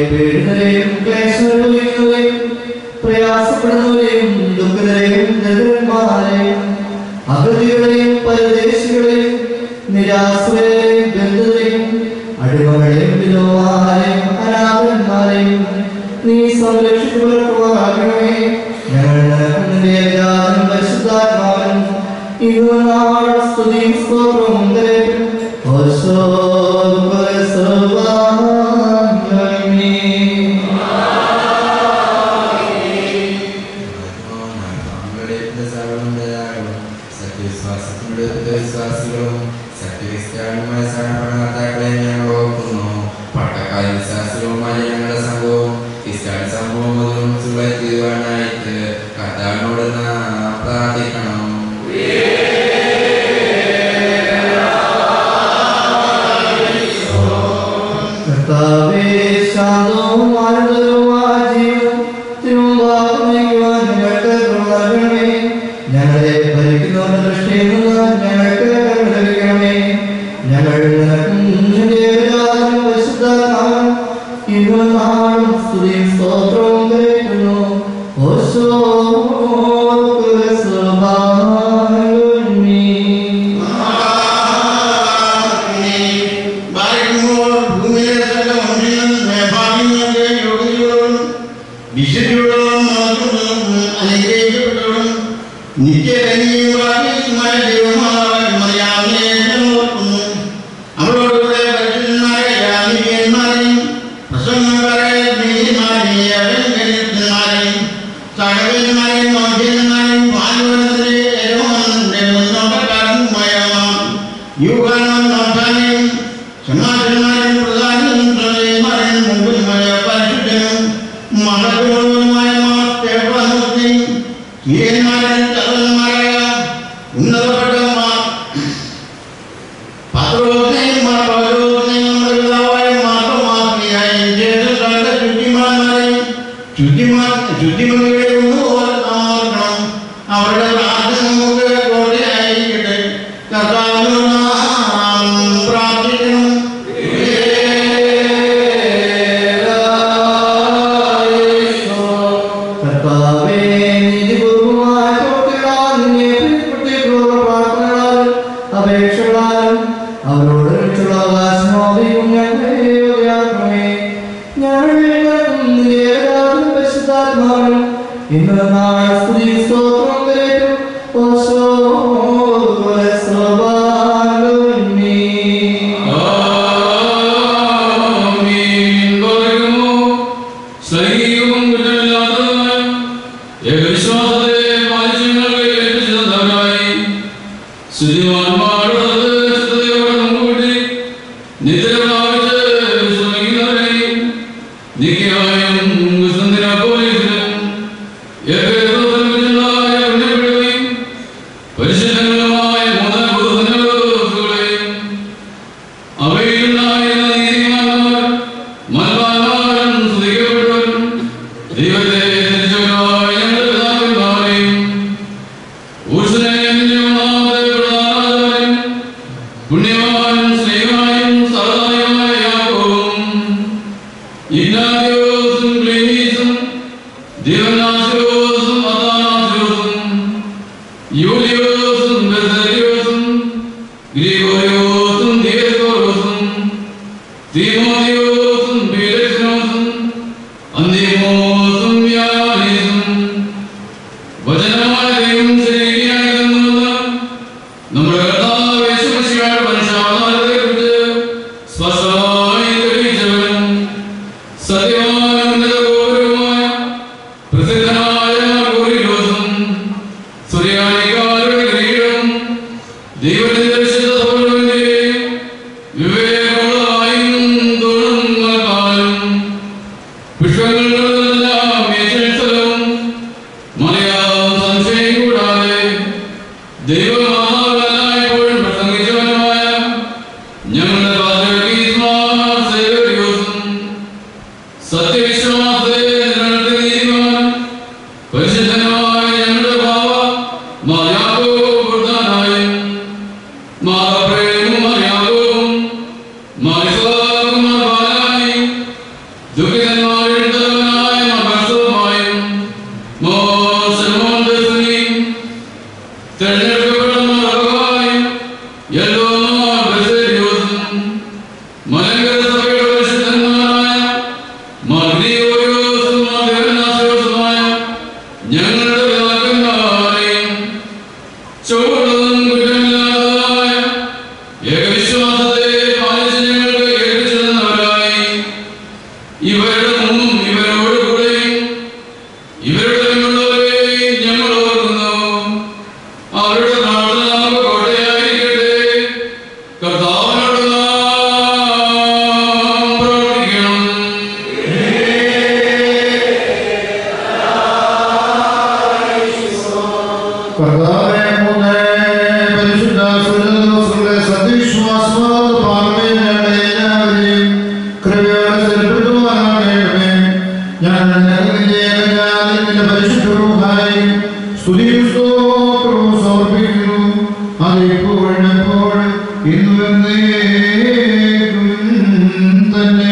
വിശ്വാസികളും സത്യവിശ്വാസികളുമായ സഹപ്രണകർത്താക്കളെ ഞങ്ങൾ ഓർക്കുന്നു പട്ടക്കാരി വിശ്വാസികളുമായ ഞങ്ങളുടെ സംഘവും ക്രിസ്ത്യാനി സംഭവം മുതലും സുഖത്തിവാനായിട്ട് കർത്താവിനോട് നാം പ്രാർത്ഥിക്കണം കർത്താവേ ശാന്തവും ആനന്ദവുമായ ജീവിതം തിരുവാകുവാൻ ഞങ്ങൾക്ക് കൃപ ഞങ്ങളെ ഭരിക്കുന്നവരുടെ ദൃഷ്ടിയിൽ നിന്ന് ഞങ്ങൾക്ക് കരുണ ലഭിക്കണമേ ഞങ്ങൾ നിനക്കും നിന്റെ ഏകജാതനും പരിശുദ്ധാത്മാവിനും ഇന്നും നാളും സ്തുതിയും സ്തോത്രവും കരയറ്റുന്നു ഓശോ സകലന്മാരെയും മോചന്മാരെയും പാലുവനത്തിലെ മുന്നോട്ടക്കാരനുമായ യുഗാനും നോട്ടാനെയും സമാജന്മാരും പ്രധാനിയും പ്രളയന്മാരും മുമ്പിലുമായ പരിശുദ്ധനും മഹത്വമുള്ളതുമായ മാറ്റേവനും ധീരന്മാരും തലവന്മാരായ ഉന്നതപ്പെട്ട പത്രോസിനെയും പൗലോസിനെയും നമ്മുടെ പിതാവായ മാർഗ്ഗമാക്കിയായും ചെയ്ത് സകല ശുദ്ധിമാന്മാരെയും ശുദ്ധിമാൻ ശുദ്ധിമതികളെ ഒന്ന് ഓർക്കണം അവരുടെ പ്രാർത്ഥന നമുക്ക് കോട്ടയായിരിക്കട്ടെ കർത്താവിനോട് നാം പ്രാർത്ഥിക്കണം കർത്താവേ നീതിപൂർവമായ പ്രവൃത്തികളാൽ നിന്നെ പ്രിയപ്പെട്ടിട്ടുള്ള പ്രാർത്ഥനകളാലും അപേക്ഷകളാലും അവരോട് രക്ഷയുള്ള അവകാശമോദിയും ഞങ്ങളെ യോഗ്യമാക്കണമേ. ഞങ്ങൾക്കും നിന്റെ ഏകജാതനും പരിശുദ്ധാത്മാവിനും ഇന്ന് നാളെ സ്തുതിയും സ്തോത്രവും കരേറ്റും. ഓശോ സ്വഭാവമേ. പരിശുദ്ധമായ മൂന്നാം ബുധനങ്ങളെയും അവയിലുണ്ടായിരുന്ന നീതിമാന്മാർ മൽവാന്മാരും സ്തുതിക്കപ്പെട്ടവരും ദൈവത്തെ ധരിച്ചവരായ ഞങ്ങളുടെ പിതാക്കന്മാരെയും ഊഷ്ണന്റെ ഒന്നാമത്തെ പ്രധാനമായും പുണ്യവാനും സ്നേഹമായും സഹതായുമായ യാക്കോബും ഇഗ്നാത്യോസും ക്ലീനീസും ദിവനാസ്യോസും അതാനാസ്യോസും യൂലിയോസും ബെസലിയോസും ഗ്രിഗോറിയോസും ദിയസ്കോറോസും തീമോത്തിയോസും പീലക്സിനോസും അന്തിമോസും യാനീസും വചനമായ ദൈവം ശരീരയാകുന്നത് നമ്മുടെ കർത്താവ് യേശുമിശിഹായുടെ മനുഷ്യാവതാരത്തെക്കുറിച്ച് സ്പഷ്ടമായി തെളിയിച്ചവൻ സത്യമായ ഉന്നത ഗൗരവമായ പ്രസിദ്ധനായ ഗൗരിലോസും സുറിയാനിക്കാരുടെ കിരീടം ദൈവത്തിന്റെ വിശുദ്ധ സൗരവിന്റെ വിവേകമുള്ളതായും തൊഴും നൽകാനും പുഷ്പങ്ങളെല്ലാം ഏറ്റെടുത്തതും മലയാളം സംശയം കൂടാതെ ദൈവമാതാവെല്ലായ്പ്പോഴും പ്രസംഗിച്ചവനുമായ ഞങ്ങളുടെ പാത്രകീസ്മാർ സേവരിയോസും സത്യവിശ്വാസത്തെ നിലനിർത്തി നീതിമാൻ പരിശുദ്ധനായ ഞങ്ങളുടെ ഭാവ മായാകോ പ്രധാനായും മാറപ്രേമും മായാകവും സ്തുതിയും സ്തോത്രവും സമർപ്പിക്കുന്നു അതിപ്പോഴും എപ്പോഴും ഇന്നും എന്നേക്കും തന്നെ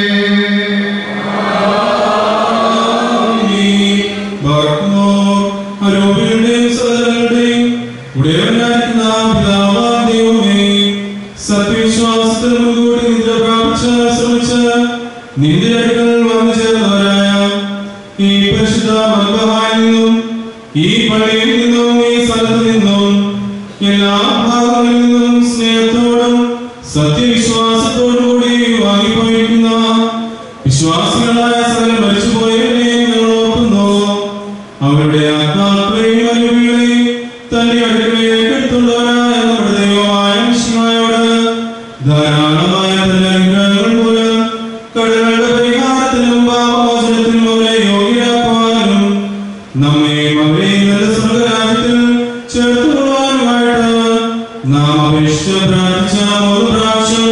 ആരോഗ്യങ്ങളുടെയും സകലങ്ങളുടെയും ഉടയവനായിരിക്കുന്ന പിതാവാം ദൈവമേ സത്യവിശ്വാസത്തിൽ മുൻകൂട്ടി നിദ്ര പ്രാപിച്ച് ശ്രമിച്ച നിന്റെ അടുക്കൽ വന്നു ചേർന്നവരായ ഈ പരിശുദ്ധ മർബഹായിൽ നിന്നും ഈ പള്ളിയിൽ നിന്നും ഈ സ്ഥലത്ത് നിന്നും എല്ലാ ഭാഗങ്ങളിൽ നിന്നും സ്നേഹത്തോടും സത്യവിശ്വാസത്തോടും കൂടി വാങ്ങിപ്പോയിരിക്കുന്ന വിശ്വാസികളായ സകല മരിച്ചുപോയവരെ ഞങ്ങൾ ഓർക്കുന്നു അവരുടെ ആത്മാക്കളെയും അനുഭവികളെയും തന്റെ അടുക്കളയിലേക്ക് എടുത്തുള്ളവരായ നമ്മുടെ ദൈവമായ വിഷ്ണുവായോട് ധാരാളമായ തന്റെ അനുഗ്രഹങ്ങൾ മൂലം കടകളുടെ പരിഹാരത്തിനും പാപമോചനത്തിനും അവരെ യോഗ്യരാക്കുവാനും നമ്മെയും അവരെയും നല്ല സ്വർഗരാജ്യത്തിൽ ചേർത്തുകൊള്ളുവാനുമായിട്ട് നാം അപേക്ഷിച്ച് പ്രാർത്ഥിച്ച ഒരു പ്രാവശ്യം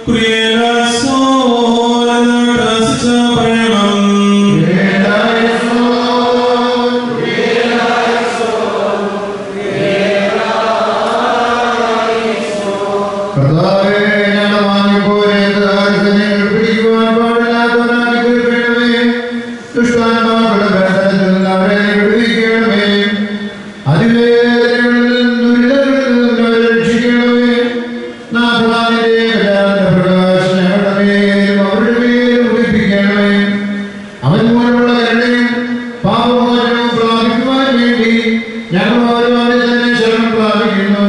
ക്രിയേലാസോലെന്ന് പ്രാർത്ഥിച്ച് പറയണം കർത്താവേ, ഞങ്ങളുടെ വാങ്ങിപ്പോയത് ആർക്കും പിടിക്കുവാൻ പാടില്ലാത്തവരാക്കി തീർക്കണമേ. ദുഷ്ടാത്മാക്കളുടെ ബന്ധനത്തിൽ നിന്ന് അവരെ വിടുവിക്കണമേ. അതിവേദനകളിൽ നിന്നും ദുരിതങ്ങളിൽ നിന്നും അവരെ രക്ഷിക്കണമേ. നാഥാവിന്റെ കടാന്റെ പ്രകാശം ഞങ്ങളുടെ മേലും അവരുടെ മേലും ഉദിപ്പിക്കണമേ. അവൻ മൂലമുള്ള കരുണയും പാപമോചനവും പ്രാപിക്കുവാൻ വേണ്ടി ഞങ്ങൾ ഓരോ തന്നെ ശരണം പ്രാപിക്കുന്നു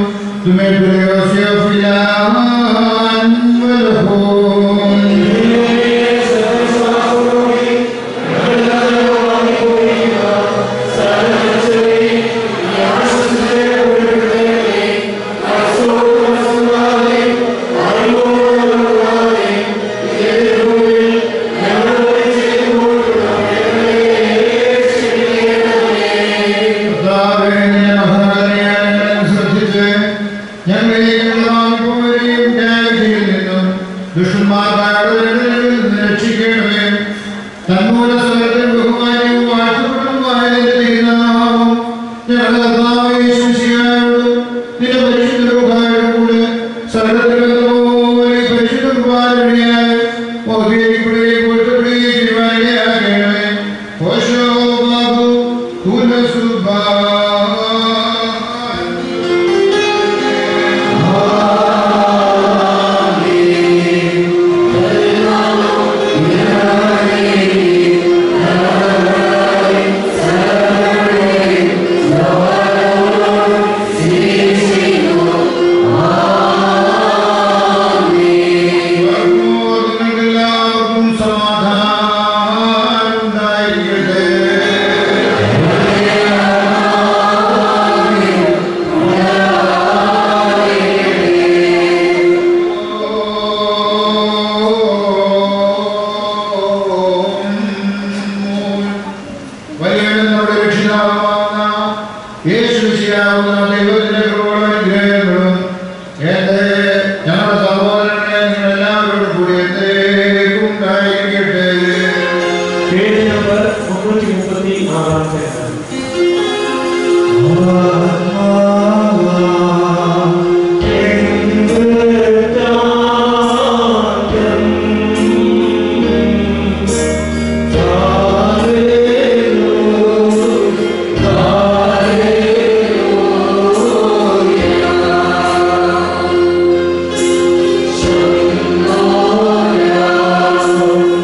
രക്ഷിക്കണമേ തന്മൂല സ്ഥലത്തിൽ ബഹുമാനവും വാഴ്ത്തപ്പെട്ടതുമായ നിന്റെ തിരുനാമം ഞങ്ങളുടെ കർത്താവായ യേശുമിശിഹായോട് നിന്റെ പരിശുദ്ധ രൂപയുടെ കൂടെ സകലത്തിലെന്നപോലെ ഈ പരിശുദ്ധ കുർബാന വഴിയായി മോഹിപ്പിക്കുകയും പൊരുത്തപ്പെടുകയും ചെയ്യുവാനിടയാക്കണമേ. ഓശോ ബാബു കുലസുബാ എല്ലാവർക്കും സമാധാനം ഉണ്ടായിരിക്കട്ടെ വലിയ നമ്മുടെ രക്ഷിതാവാകുന്ന യേശുശിയാവുന്ന ദൈവത്തിന്റെ കൃപകളും അനുഗ്രഹങ്ങളും എന്റെ ഞങ്ങളുടെ സഹോദരനെ നിങ്ങൾ എല്ലാവരോടും കൂടി എന്നേക്കും ഉണ്ടായിരിക്കട്ടെ പേജ് നമ്പർ മുന്നൂറ്റി മുപ്പത്തി ആറാമത്തെ Hallelujah.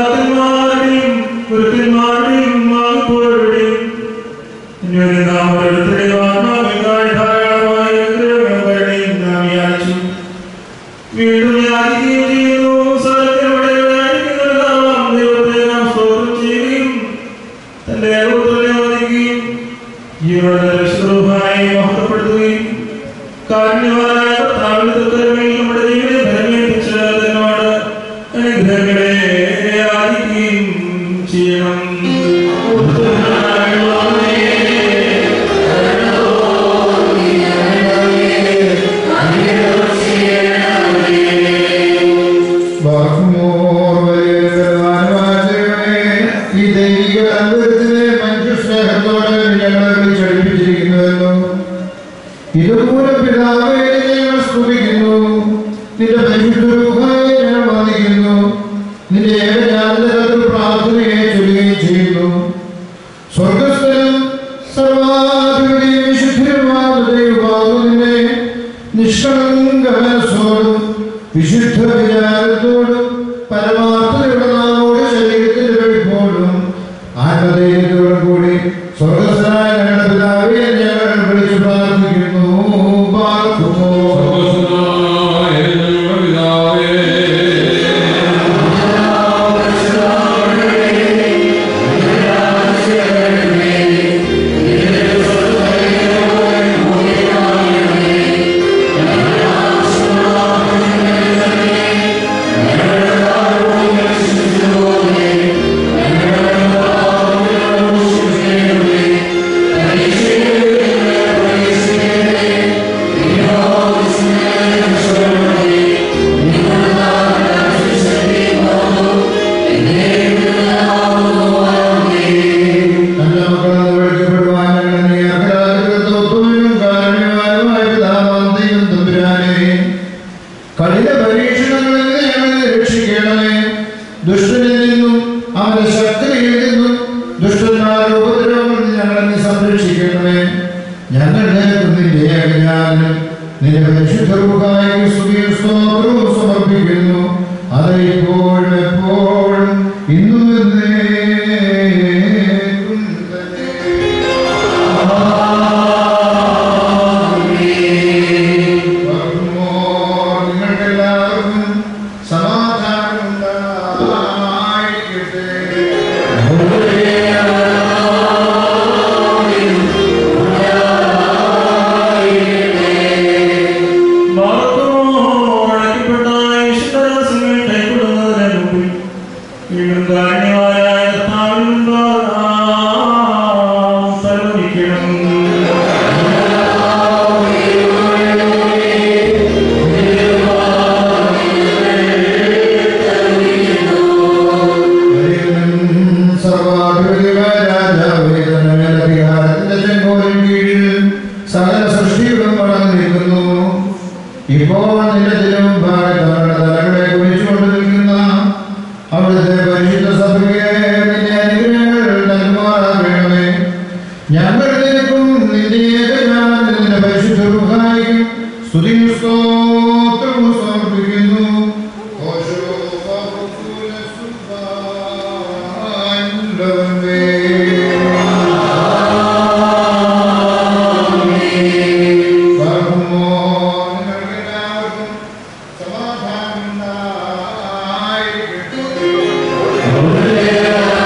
മാതാക്കന്മാരുടെയും ഗുരുക്കന്മാരുടെയും മാപ്പോരുടെയും ഇങ്ങനെ നാം ഓരോരുത്തരുടെയും ആത്മാവിനായി ധാരാളമായ അനുഗ്രഹങ്ങളുടെയും നാം യാചിച്ചു വീണ്ടും യാചിക്കുകയും ചെയ്യുന്നു സകലത്തിനുടേവനായിരിക്കുന്നതാവാം ദൈവത്തെ നാം സ്തോത്രം ചെയ്യുകയും തന്റെ ഏകോത്രനെ വന്ദിക്കുകയും ജീവനുള്ള രക്ഷകരുമായി മഹത്വപ്പെടുത്തുകയും കാരുണ്യവാനായ കർത്താവിന്റെ തൃക്കരങ്ങളിൽ നമ്മുടെ ജീവിതം ഫലമേൽപ്പിച്ച് അതിനോട് അനുഗ്രഹങ്ങളെ യാചിക്കുകയും ചെയ്യണം ബാക്കുമോർ വലിയ ബലവാന്മാരെ ഈ ദൈവിക അത്ഭുതത്തിലെ മനുഷ്യ സ്നേഹത്തോടെ ഞങ്ങളെ വിളിച്ചടിപ്പിച്ചിരിക്കുന്നുവല്ലോ ഇതുമൂലം പിതാവേ ഞങ്ങൾ സ്തുതിക്കുന്നു നിന്റെ പരിശുദ്ധരൂപയെ ഞങ്ങൾ വന്ദിക്കുന്നു നിന്റെ ഏകജാതകത്തിൽ പ്രാർത്ഥനയെ ചൊല്ലുകയും ചെയ്യുന്നു സ്വർഗസ്ഥനും സർവാധിപതിയും വിശുദ്ധരുമായ ദൈവമാകുന്നതിനെ നിഷ്കളങ്ക മനസ്സോടും വിശുദ്ധ വിചാരത്തോടും പരമാർത്ഥതയുടെ നാമോട് ശരീരത്തിന്റെ വെളിപ്പോടും ആത്മധൈര്യത്തോടും കൂടി സ്വർഗസ്ഥനായ ഞങ്ങളുടെ പിതാവെ ഞങ്ങൾ വിളിച്ചു പ്രാർത്ഥിക്കുന്നു പാർക്കുമോ സർവ്വസ്വനായ ഞങ്ങളുടെ പിതാവേ, നല്ല മക്കളെന്ന് വിളിക്കപ്പെടുവാൻ ഞങ്ങളെ നീ അർഹരാധികത്വത്തിനും കാരുണ്യവാനുമായ പിതാവാം ദൈവം തമ്പുരാനെ കഠിന പരീക്ഷണങ്ങളിൽ നിന്ന് ഞങ്ങളെ രക്ഷിക്കണമേ ദുഷ്ടനിൽ നിന്നും അവന്റെ ശക്തിയിൽ നിന്നും ദുഷ്ടന്മാരുടെ ഉപദ്രവങ്ങളിൽ നിന്ന് ഞങ്ങളെ നീ സംരക്ഷിക്കണമേ ഞങ്ങളുടെ നിന്റെ അജ്ഞാനം നിന്റെ പരിശുദ്ധർക്കായി സ്തുതിയും സ്തോത്രവും സമർപ്പിക്കുന്നു അത് ഇപ്പോഴും എപ്പോഴും ഇന്നും എന്നേക്കും തന്നെ. വർമ്മോർ നിങ്ങൾക്കെല്ലാവർക്കും സമാധാനം ഉണ്ടായിരിക്കട്ടെ. സർവാധിപതിയായ രാജാവേ, തന്റെ മേലധികാരത്തിന്റെ ചെങ്കോലിൻ കീഴിൽ സകല സൃഷ്ടികളും വളർന്നു നിൽക്കുന്നു ഇപ്പോൾ നിന്റെ തിരുമുമ്പാകെ തങ്ങളുടെ തലകളെ കുറിച്ചുകൊണ്ട് നിൽക്കുന്ന അവിടുത്തെ പരിശുദ്ധ സഭയെ നിന്റെ അനുഗ്രഹങ്ങൾ നൽകുമാറാകണമേ ഞങ്ങൾ നിനക്കും നിന്റെ ഏകജാതനും നിന്റെ പരിശുദ്ധ റുഹായിക്കും സ്തുതിയും സ്തോത്രവും സമർപ്പിക്കുന്നു ഓശോ ബാബുക്കുല സുബ്ഹാനല്ലാഹ് ബാബുമോ നിങ്ങൾക്കെല്ലാവർക്കും സമാധാനം ഉണ്ടായിരിക്കട്ടെ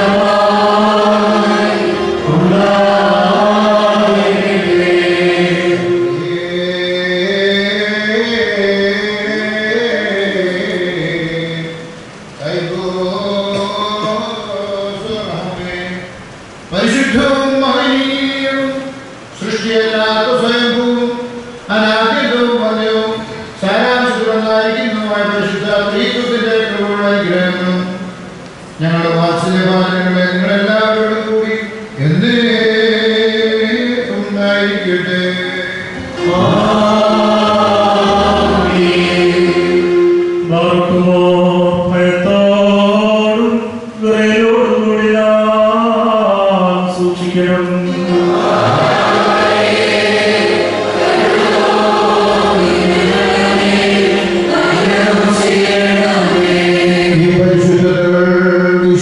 പരിശുദ്ധവും മഹനീയവും സൃഷ്ടിയല്ലാത്ത സ്വയംഭൂവും അനാദ്യവും വന്യവും സാരാംശത്തുള്ളതായിരിക്കുന്നതുമായ പരിശുദ്ധ ത്രിത്വത്തിന്റെ കൃപയുള്ള അനുഗ്രഹങ്ങളും ഞങ്ങളുടെ വാത്സല്യപാലനങ്ങളെ നിങ്ങളെല്ലാവരോടും കൂടി എന്നേ ഉണ്ടായിരിക്കട്ടെ സൂക്ഷിക്കണം ഈ പരിശുദ്ധതകൾ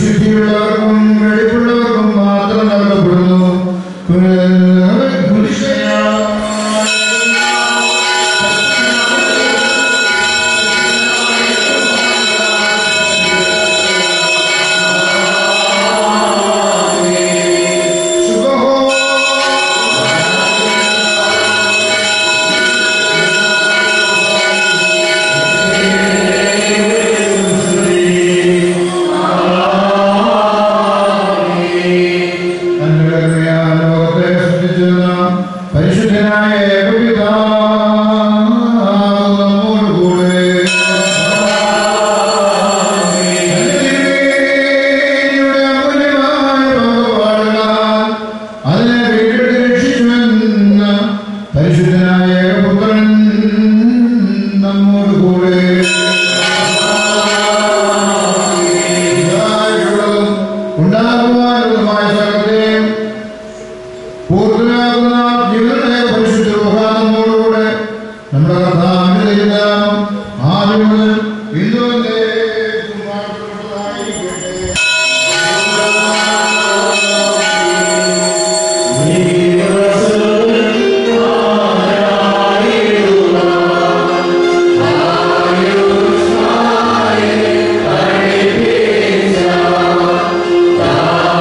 യഥാർത്ഥമായ സകലത്തെയും പൂർത്തിയാക്കുന്ന ജീവിതത്തെ പരിശുദ്ധ ഊഹാനോടുകൂടെ നമ്മുടെ കർത്താവിന്റെ ദൈവനാമം ആദ്യം മുതൽ ഇന്നുവരെ ും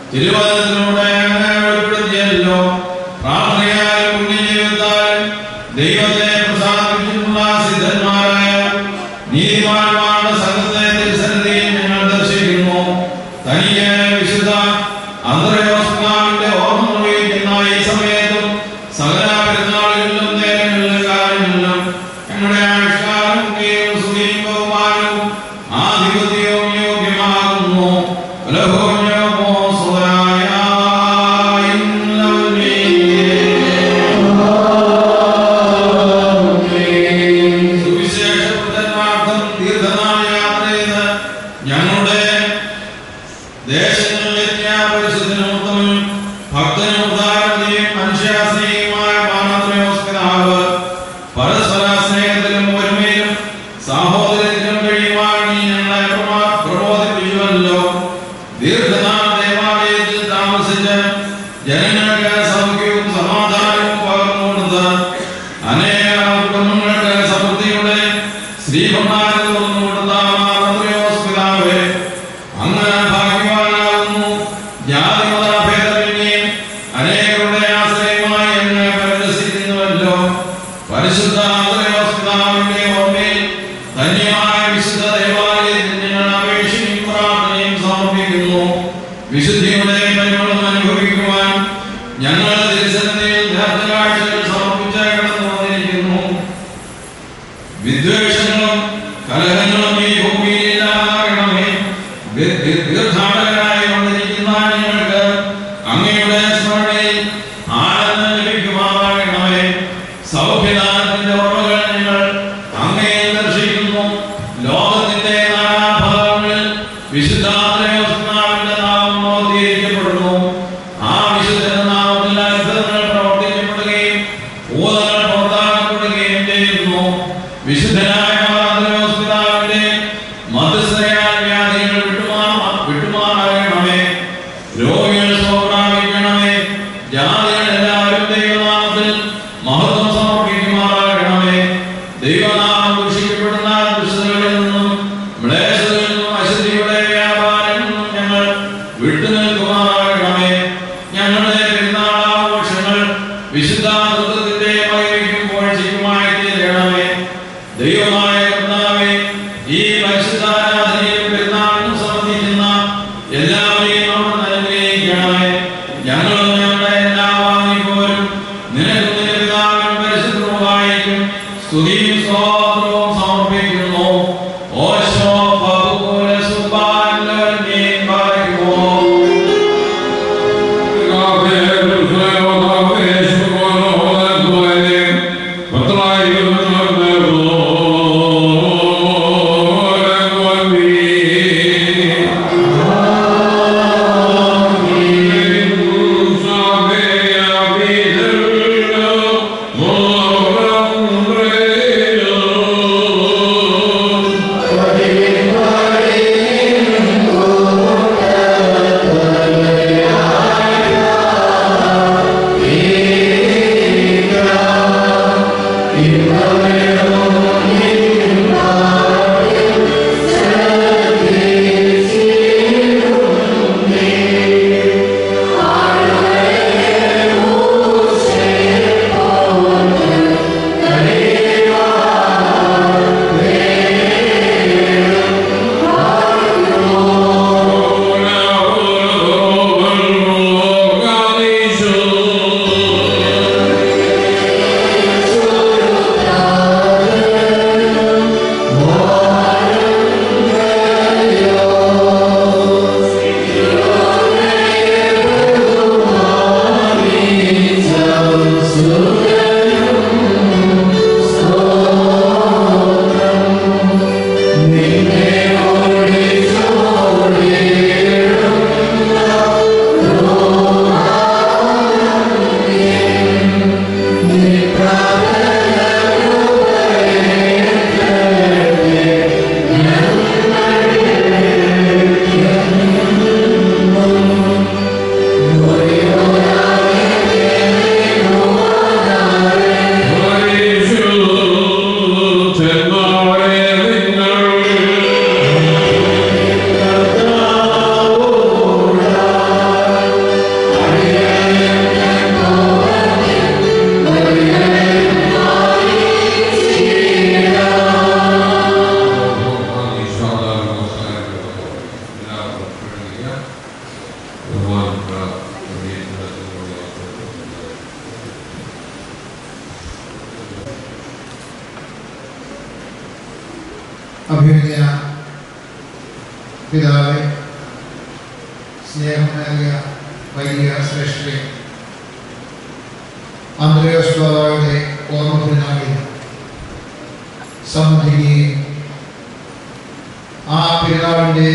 തിരുവചനത്തിലൂടെ അങ്ങനെ വെളിപ്പെടുത്തിയല്ലോ പ്രാർത്ഥനയാലും പുണ്യജീവിതത്താലും ദൈവത്തെ പ്രസാദിപ്പിച്ചിട്ടുള്ള സിദ്ധന്മാരായ നീതിമാന്മാരുടെ സംഘത്തെ തിരുസന്നിധിയിൽ ഞങ്ങൾ ദർശിക്കുന്നു തനിക്ക് വിശുദ്ധ അന്തരയോസ്കാവിന്റെ ഓർമ്മ നിർവഹിക്കുന്ന ഈ സമയത്തും സകല പെരുന്നാളുകളിലും നേരങ്ങളിലും കാലങ്ങളിലും ഞങ്ങളുടെ ആവിഷ്കാരം സുഖിയും ബഹുമാനവും ആധിപത്യവും യോഗ്യമാകുന്നു ലഭോന്യമോ സുതരായ സുവിശേഷപ്രദന്മാർത്ഥം ദീർഘനാൾ യാത്ര ചെയ്ത് ഞങ്ങളുടെ ദേശങ്ങളിലെത്തിയ പരിശുദ്ധനും ഉത്തമനും ഭക്തനും ഉദാരതയും മനുഷ്യാസ്നേഹിയുമായ മാനത്രയോസ്കരാവ് പരസ്പര സ്നേഹത്തിലും ഒരുമയിലും സാഹോദര്യത്തിലും കഴിയുവാൻ നീ ഞങ്ങളെ പ്രമാ- പ്രബോധിപ്പിച്ചുവല്ലോ ദീർഘനാൾ ദേവാലയത്തിൽ താമസിച്ച് ജനങ്ങൾക്ക് സൗഖ്യവും സമാധാനവും പകർന്നുകൊടുത്ത് അനേക കുടുംബങ്ങൾക്ക് സമൃദ്ധിയുടെ ശ്രീഭണ്ഡാരം തുറന്നുകൊടുത്ത മാനത്രയോസ്കരാവേ അങ്ങ് ഭാഗ്യവാനാകുന്നു ജാതിമത ഭേദമന്യേ അനേകരുടെ ആശ്രയമായി അങ്ങ് പരിരസിക്കുന്നുവല്ലോ പരിശുദ്ധ ആന്തരവസ്താവിന്റെ ഓർമ്മയിൽ ധന്യമായ വിശുദ്ധ ദേവാലയത്തിൽ ഞങ്ങൾ അപേക്ഷയും പ്രാർത്ഥനയും സമർപ്പിക്കുന്നു വിശുദ്ധിയുടെ പരിമളം അനുഭവിക്കുവാൻ ഞങ്ങൾ തിരുസന്നിധിയിൽ ധർമ്മകാഴ്ചകൾ സമർപ്പിച്ച് കടന്നു വന്നിരിക്കുന്നു വിദ്വേഷങ്ങളും കലഹങ്ങളും ഈ ഭൂമിയിൽ ഇല്ലാതാകണമേ ദീ- ദീ- ദീർഘാടകരായി കൊണ്ടിരിക്കുന്ന ഞങ്ങൾക്ക് അങ്ങയുടെ സ്മരണയിൽ ആനന്ദം ലഭിക്കുമാറാകണമേ സൗഖ്യദാനത്തിന്റെ ഓർമ്മകൾ ഞങ്ങൾ അങ്ങയെ ദർശിക്കുന്നു ലോകത്തിന്റെ നാനാഭാഗങ്ങളിൽ വിശുദ്ധാത്രയോസ്നാവിന്റെ നാമം മോദീകരിക്കപ്പെടുന്നു ആ വിശുദ്ധന്റെ നാമത്തിൽ അത്ഭുതങ്ങൾ പ്രവർത്തിക്കപ്പെടുകയും ഭൂതങ്ങൾ പുറത്താക്കപ്പെടുകയും ചെയ്യുന്നു വിശുദ്ധനായ മാതാവിന്റെ മധ്യസ്ഥയായ വ്യാധികൾ വിട്ടുമാ വിട്ടുമാറാകണമേ രോഗികൾ സ്വപ്രാപിക്കണമേ ജാതികൾ എല്ലാവരും ദൈവനാമത്തിൽ മഹത്വം സമർപ്പിക്കുമാറാകണമേ ദൈവനാമം ദൂഷിക്കപ്പെടുന്ന ദുഷ്ടതകളിൽ നിന്നും മ്ലേച്ഛതകളിൽ നിന്നും അശുദ്ധിയുടെ വ്യാപാരങ്ങളിൽ നിന്നും ഞങ്ങൾ വിട്ടുനിൽക്കുമാറാകണമേ ഞങ്ങളുടെ പെരുന്നാളാഘോഷങ്ങൾ വിശുദ്ധ നൃത്തത്തിന്റെ മഹിമയ്ക്കും പോഴ്ചയ്ക്കുമായി തീരണമേ ദൈവമായ കർത്താവേ ഈ പരിശുദ്ധാരാധനയും പെരുന്നാളിനും സംബന്ധിക്കുന്ന എല്ലാവരെയും അവിടെ അനുഗ്രഹിക്കണമേ ഞങ്ങളും ഞങ്ങളുടെ എല്ലാ വാങ്ങിപ്പോരും നിനക്കും നിന്റെ പിതാവിനും പരിശുദ്ധവുമായിരിക്കും സ്തുതിയും സ്തോത്രവും സമർപ്പിക്കുന്നു ഓശോ ബഹുല സുബാൻ പറയുമോ അഭിനയ പിതാവെ സ്നേഹമേറിയ വലിയ ശ്രേഷ്ഠരെ അന്തരയോസ്വാഭാവത്തെ ഓർമ്മ പെരുന്നാളിൽ സംബന്ധിക്കുകയും ആ പെരുന്നാളിൻ്റെ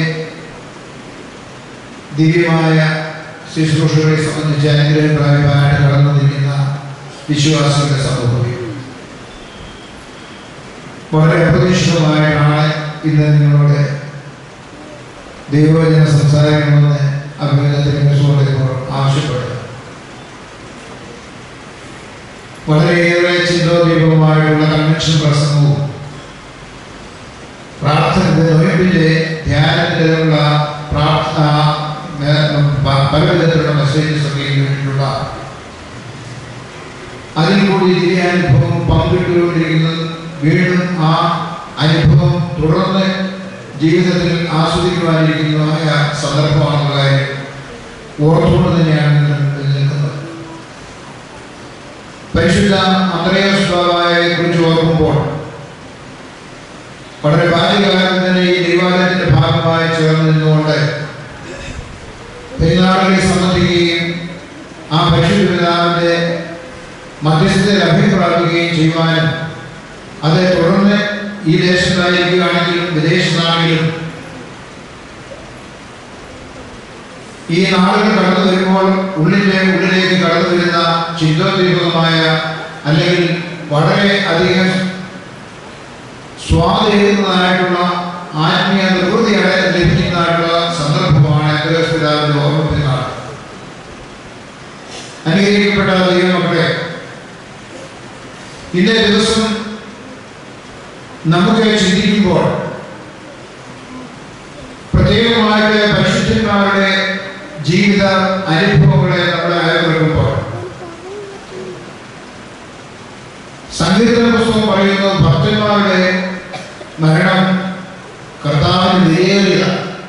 ദിവ്യമായ ശുശ്രൂഷകളെ സംബന്ധിച്ച് അനുഗ്രഹം പ്രായമായിട്ട് കടന്നു നിൽക്കുന്ന വിശ്വാസികളുടെ സമൂഹം വളരെ അപ്രതീക്ഷിതമായിട്ടാണ് ഇന്ന് നിങ്ങളോട് ദൈവവചന സംസാരിക്കണമെന്ന് അഭിനന്ദനത്തിന് സുഹൃത്തുക്കൾ ആവശ്യപ്പെട്ടത് വളരെയേറെ ചിന്തോദീപകമായിട്ടുള്ള കൺവെൻഷൻ പ്രസംഗവും പ്രാർത്ഥനയുടെ നൊയമ്പിൻ്റെ ധ്യാനത്തിലുള്ള പ്രാർത്ഥന പല വിധത്തിലുള്ള മെസ്സേജസ് ഒക്കെ വേണ്ടിയിട്ടുള്ള അതിൽ കൂടി ഇതിലെ അനുഭവം പങ്കിട്ടുകൊണ്ടിരിക്കുന്നത് വീണ്ടും ആ അനുഭവം തുടർന്ന് ജീവിതത്തിൽ ആസ്വദിക്കുവാനിരിക്കുന്നതായ സന്ദർഭമാണെന്നുള്ള കാര്യം ഓർത്തുകൊണ്ട് തന്നെയാണ് ഇന്ന് ഇവിടെ നിൽക്കുന്നത് പരിശുദ്ധ അന്ത്രയോസ് ബാബായെ കുറിച്ച് ഓർക്കുമ്പോൾ വളരെ ബാല്യകാലം തന്നെ ഈ ദൈവാലയത്തിന്റെ ഭാഗമായി ചേർന്ന് നിന്നുകൊണ്ട് പെരുന്നാളുകളെ സംബന്ധിക്കുകയും ആ പരിശുദ്ധ പിതാവിന്റെ മധ്യസ്ഥതയിൽ അഭിപ്രാപിക്കുകയും ചെയ്യുവാനും അത് തുടർന്ന് ഈ ദേശത്തായിരിക്കുകയാണെങ്കിലും വിദേശത്താണെങ്കിലും ഈ നാളുകൾ കടന്നു വരുമ്പോൾ ഉള്ളിന്റെ ഉള്ളിലേക്ക് കടന്നു വരുന്ന ചിന്തോദ്ദീപകമായ അല്ലെങ്കിൽ വളരെ അധികം സ്വാധീനമായിട്ടുള്ള ആത്മീയ നിർവൃതി ലഭിക്കുന്നതായിട്ടുള്ള സന്ദർഭമാണ് പിതാവിന്റെ ഓർമ്മ പെരുന്നാൾ അനുഗ്രഹിക്കപ്പെട്ട ദൈവമക്കളെ ഇന്നേ ദിവസം നമുക്ക് ചിന്തിക്കുമ്പോൾ പ്രത്യേകമായിട്ട് പരിശുദ്ധന്മാരുടെ ജീവിത അനുഭവങ്ങളെ നമ്മൾ അയവിറക്കുമ്പോൾ സങ്കീർത്തന പുസ്തകം പറയുന്നു ഭക്തന്മാരുടെ മരണം കർത്താവിന് വിലയേറിയ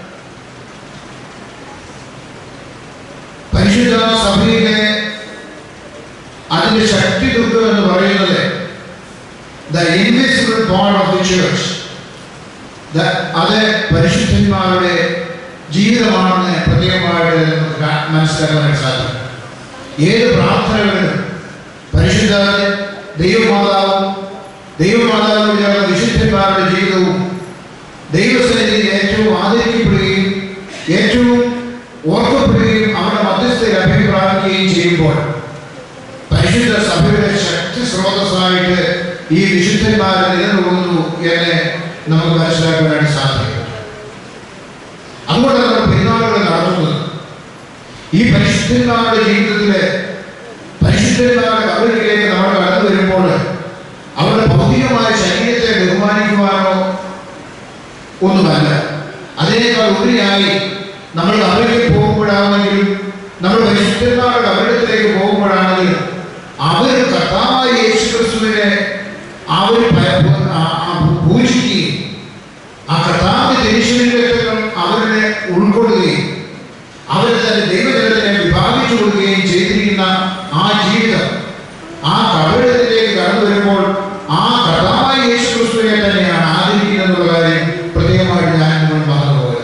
പരിശുദ്ധ സഭയിലെ അതിന്റെ ശക്തി ദുഃഖം എന്ന് പറയുന്നത് the invisible part of the church അത് പരിശുദ്ധന്മാരുടെ ജീവിതമാണെന്ന് പ്രത്യേകമായിട്ട് നമുക്ക് കാ- മനസ്സിലാക്കാൻ സാധിക്കും ഏത് പ്രാർത്ഥനകളിലും പരിശുദ്ധ ദൈവമാതാവും ദൈവമാതാവും ചേർന്ന വിശുദ്ധന്മാരുടെ ജീവിതവും ദൈവസന്നിധിയിൽ ഏറ്റവും ആദരിക്കപ്പെടുകയും ഏറ്റവും ഓർക്കപ്പെടുകയും അവരുടെ മധ്യസ്ഥയിൽ അഭിപ്രാപിക്കുകയും ചെയ്യുമ്പോൾ പരിശുദ്ധ സഭയുടെ ശക്തി സ്രോതസ്സായിട്ട് ഈ വിശുദ്ധന്മാർ നിലനിൽക്കുന്നു എന്ന് നമുക്ക് മനസ്സിലാക്കാനായിട്ട് സാധിക്കും അതുകൊണ്ടാണ് നമ്മൾ പെരുന്നാളുകൾ നടത്തുന്നത് ഈ പരിശുദ്ധന്മാരുടെ ജീവിതത്തിലെ പരിശുദ്ധന്മാരുടെ കബറിലേക്ക് നമ്മൾ കടന്നു വരുമ്പോൾ അവരുടെ ഭൗതികമായ ശരീരത്തെ ബഹുമാനിക്കുവാനോ ഒന്നുമല്ല അതിനേക്കാൾ ഉപരിയായി നമ്മൾ അവരിലേക്ക് പോകുമ്പോഴാണെങ്കിലും നമ്മൾ പരിശുദ്ധന്മാരുടെ അവരിടത്തിലേക്ക് പോകുമ്പോഴാണെങ്കിലും അവർ കർത്താവായ യേശു ക്രിസ്തുവിനെ അവർ ഭയ- ആ- ആ പൂജിക്കുകയും ആ കർത്താവിന്റെ തിരിച്ചറിവിന്റെ രക്തങ്ങൾ അവരുടെ ഉൾക്കൊള്ളുകയും അവർ തന്നെ ദൈവജനത്തിനെ വിഭാഗിച്ചു കൊടുക്കുകയും ചെയ്തിരിക്കുന്ന ആ ജീവിതം ആ കബറിടത്തിലേക്ക് കടന്നു വരുമ്പോൾ ആ കർത്താവായ യേശു ക്രിസ്തുവിനെ തന്നെയാണ് ആദരിക്കുന്നത് എന്നുള്ള കാര്യം പ്രത്യേകമായിട്ട് ഞാൻ നിങ്ങൾ മറന്നുപോയത്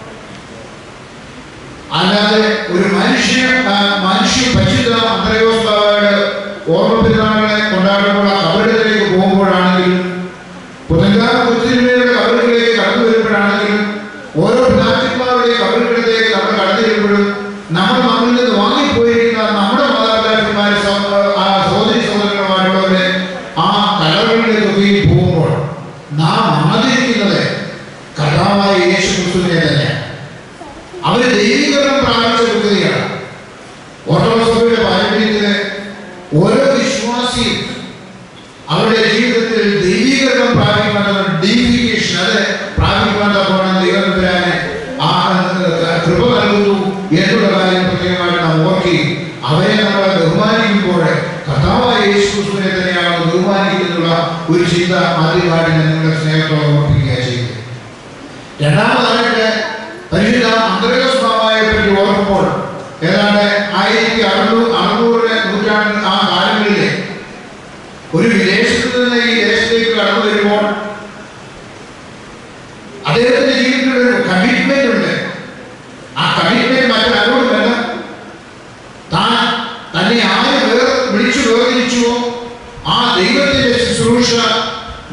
അല്ലാതെ ഒരു മനുഷ്യ ആ, മനുഷ്യ പരിശുദ്ധ അന്തരയോസ്താവയുടെ ഓർമ്മ പെരുന്നാളെ കൊണ്ടാടുമ്പോൾ ആ കബറിടത്തിലേക്ക് പോകുമ്പോഴാണെങ്കിലും പുതങ്കാല കൊച്ചിന്മയുടെ കബറുകളിലേക്ക് കടന്നു വരുമ്പോഴാണെങ്കിലും ഓരോ പിതാക്കന്മാരുടെയും കബറുകളിലേക്ക് നമ്മൾ കടന്നു വരുമ്പോഴും നമ്മൾ നമ്മിൽ നിന്ന് വാങ്ങിപ്പോയിരിക്കുന്ന നമ്മുടെ മാതാപിതാക്കന്മാരെ സഹ- ആ സഹോദരി സഹോദരങ്ങളുമായിട്ടുള്ളവരെ ആ കലകളിലേക്കൊക്കെയും പോകുമ്പോൾ നാം ആദരിക്കുന്നത് കർത്താവായ യേശു ക്രിസ്തുവിനെ തന്നെയാണ് അവര് ദൈവീകരണം പ്രാപിച്ച വ്യക്തിയാണ് ഓർത്തഡോക്സ് സഭയുടെ പാരമ്പര്യത്തില് ഓരോ വിശ്വാസിയും അവരുടെ ജീവിതത്തിൽ ദൈവീകരണം പ്രാപിക്കുവാൻ ഡീഫിക്കേഷൻ അത് പ്രാപിക്കുവാൻ തക്കവണ്ണം ദൈവം തമ്പുരാനെ ആ കൃപ നൽകുന്നു എന്നുള്ള കാര്യം പ്രത്യേകമായിട്ട് നാം ഓർക്കുകയും അവരെ നമ്മൾ ബഹുമാനിക്കുമ്പോൾ കർത്താവായ യേശു ക്രിസ്തുവിനെ തന്നെയാണ് ബഹുമാനിക്കുന്നുള്ള ഒരു ചിന്ത ആദ്യമായിട്ട് ഞാൻ നിങ്ങളുടെ സ്നേഹത്തോടെ ഓർപ്പിക്കുക ചെയ്യുന്നത് രണ്ടാമതായിട്ട് പരിശുദ്ധ അന്തരസ്വാമിയെ പറ്റി ഓർക്കുമ്പോൾ ഏതാണ്ട് ആയിരത്തി അറുന്നൂറ് അറുന്നൂറ് നൂറ്റാണ്ട് ആ കാലങ്ങളിലെ ഒരു വിദേശത്ത് നിന്ന് ഈ ദേശത്തേക്ക് കടന്നു വരുമ്പോൾ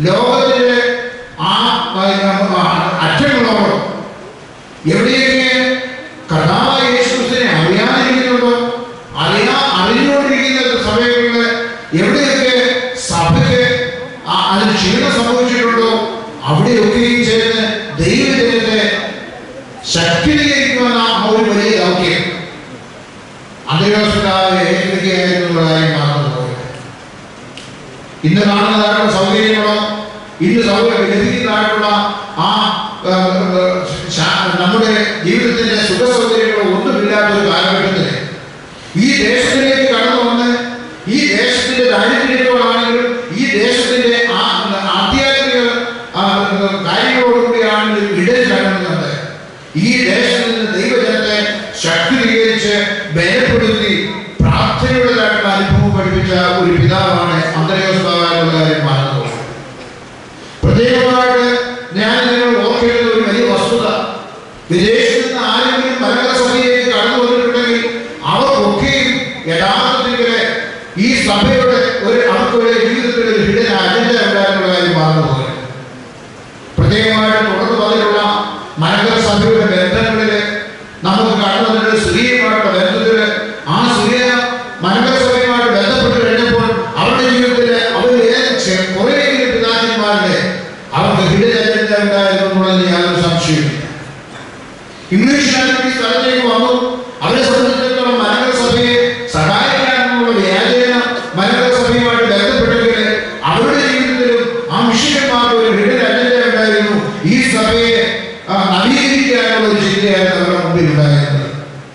ലോകത്തിന്റെ ആ ആ, അറ്റങ്ങളോളം എവിടെയൊക്കെ കർത്താവായ യേശുക്രിസ്തുവിനെ അറിയാതിരിക്കുന്നുണ്ടോ അറിയാ അറിഞ്ഞുകൊണ്ടിരിക്കുന്ന സമയങ്ങളിൽ എവിടെയൊക്കെ സഭയ്ക്ക് ആ- അതിന് ക്ഷീണം സംഭവിച്ചിട്ടുണ്ടോ അവിടെയൊക്കെയും ചേർന്ന് ദൈവജനത്തെ ശക്തീകരിക്കുമെന്ന ആ ഒരു വലിയ ദൗത്യം അന്തരീക്ഷത്തിലാകെ ഏൽപ്പിക്കുകയായിരുന്നുള്ള കാര്യം മറന്നു പോയത് ഇന്ന് കാണുന്നതായിട്ടുള്ള സൗകര്യങ്ങളോ ഇന്ന് സൗകര്യം ലഭിക്കുന്നതായിട്ടുള്ള ആ ആ, ആ, ശാ- നമ്മുടെ ജീവിതത്തിന്റെ സുഖ സൗകര്യങ്ങളോ ഒന്നുമില്ലാത്ത ഒരു കാലഘട്ടത്തിൽ ഈ ദേശത്തിലേക്ക് കടന്നു വന്ന് ഈ ദേശത്തിന്റെ ദാരിദ്ര്യത്തോടാണെങ്കിലും ഈ ദേശത്തിന്റെ ആ ആധ്യാത്മിക ആ, കാര്യങ്ങളോടുകൂടിയാണെങ്കിലും ഇടയിൽ കടന്നുണ്ട് ഈ ദേശത്തിൽ നിന്ന് ദൈവജനത്തെ ശക്തീകരിച്ച് ബലപ്പെടുത്തി പ്രാർത്ഥനയുടേതായിട്ടുള്ള അനുഭവം പഠിപ്പിച്ച ഒരു പിതാവാണ് അന്തര്യോസ്താവായുള്ള കാര്യം മറന്നു പ്രത്യേകമായിട്ട് ഞാൻ നിങ്ങൾ ഓർക്കേണ്ട ഒരു വലിയ വസ്തുത വിദേശത്ത് നിന്ന് ആരെങ്കിലും ഭരണസഭയിലേക്ക് കടന്നു വന്നിട്ടുണ്ടെങ്കിൽ അവർക്കൊക്കെയും യഥാർത്ഥത്തിൽ ഈ സഭയുടെ ഒരു അവർക്കൊരു ജീവിതത്തിൽ ഒരു ഹിഡൻ അജണ്ട ഉണ്ടായിരുന്നുള്ള കാര്യം മറന്നു പോയി പ്രത്യേകമായിട്ട് തുടർന്ന് വന്നിട്ടുള്ള മലങ്കര സഭയുടെ ബന്ധങ്ങളിൽ നമുക്ക് കടന്നു വന്നിട്ട് സ്ത്രീയുമായിട്ടുള്ള ബന്ധത്തിൽ ആ സ്ത്രീ മലങ്കര സഭയുമായിട്ട് ബന്ധപ്പെട്ട് കഴിഞ്ഞപ്പോൾ അവരുടെ ജീവിതത്തിൽ അവർ കുറേയെങ്കിലും പിതാക്കന്മാരുടെ അവർക്ക് ഹിഡൻ അജണ്ട ഉണ്ടായിരുന്നു എന്നുള്ളതിന് യാതൊരു സംശയമില്ല ഇംഗ്ലീഷുകാർക്ക് ഈ സ്ഥലത്തേക്ക് വന്നു അവരെ സംബന്ധിച്ചിടത്തോളം മലങ്കര സഭയെ സഹായിക്കാനുള്ള വ്യാജേന മലങ്കര സഭയുമായിട്ട് ബന്ധപ്പെട്ടെങ്കിൽ അവരുടെ ജീവിതത്തിലും ആ മിഷന്മാർക്ക് ഒരു ഹിഡൻ അജണ്ട ഉണ്ടായിരുന്നു ഈ സഭയെ ആ, നവീകരിക്കാനുള്ള ഒരു ചിന്തയായിരുന്നു അവരുടെ മുമ്പിൽ ഉണ്ടായിരുന്നത്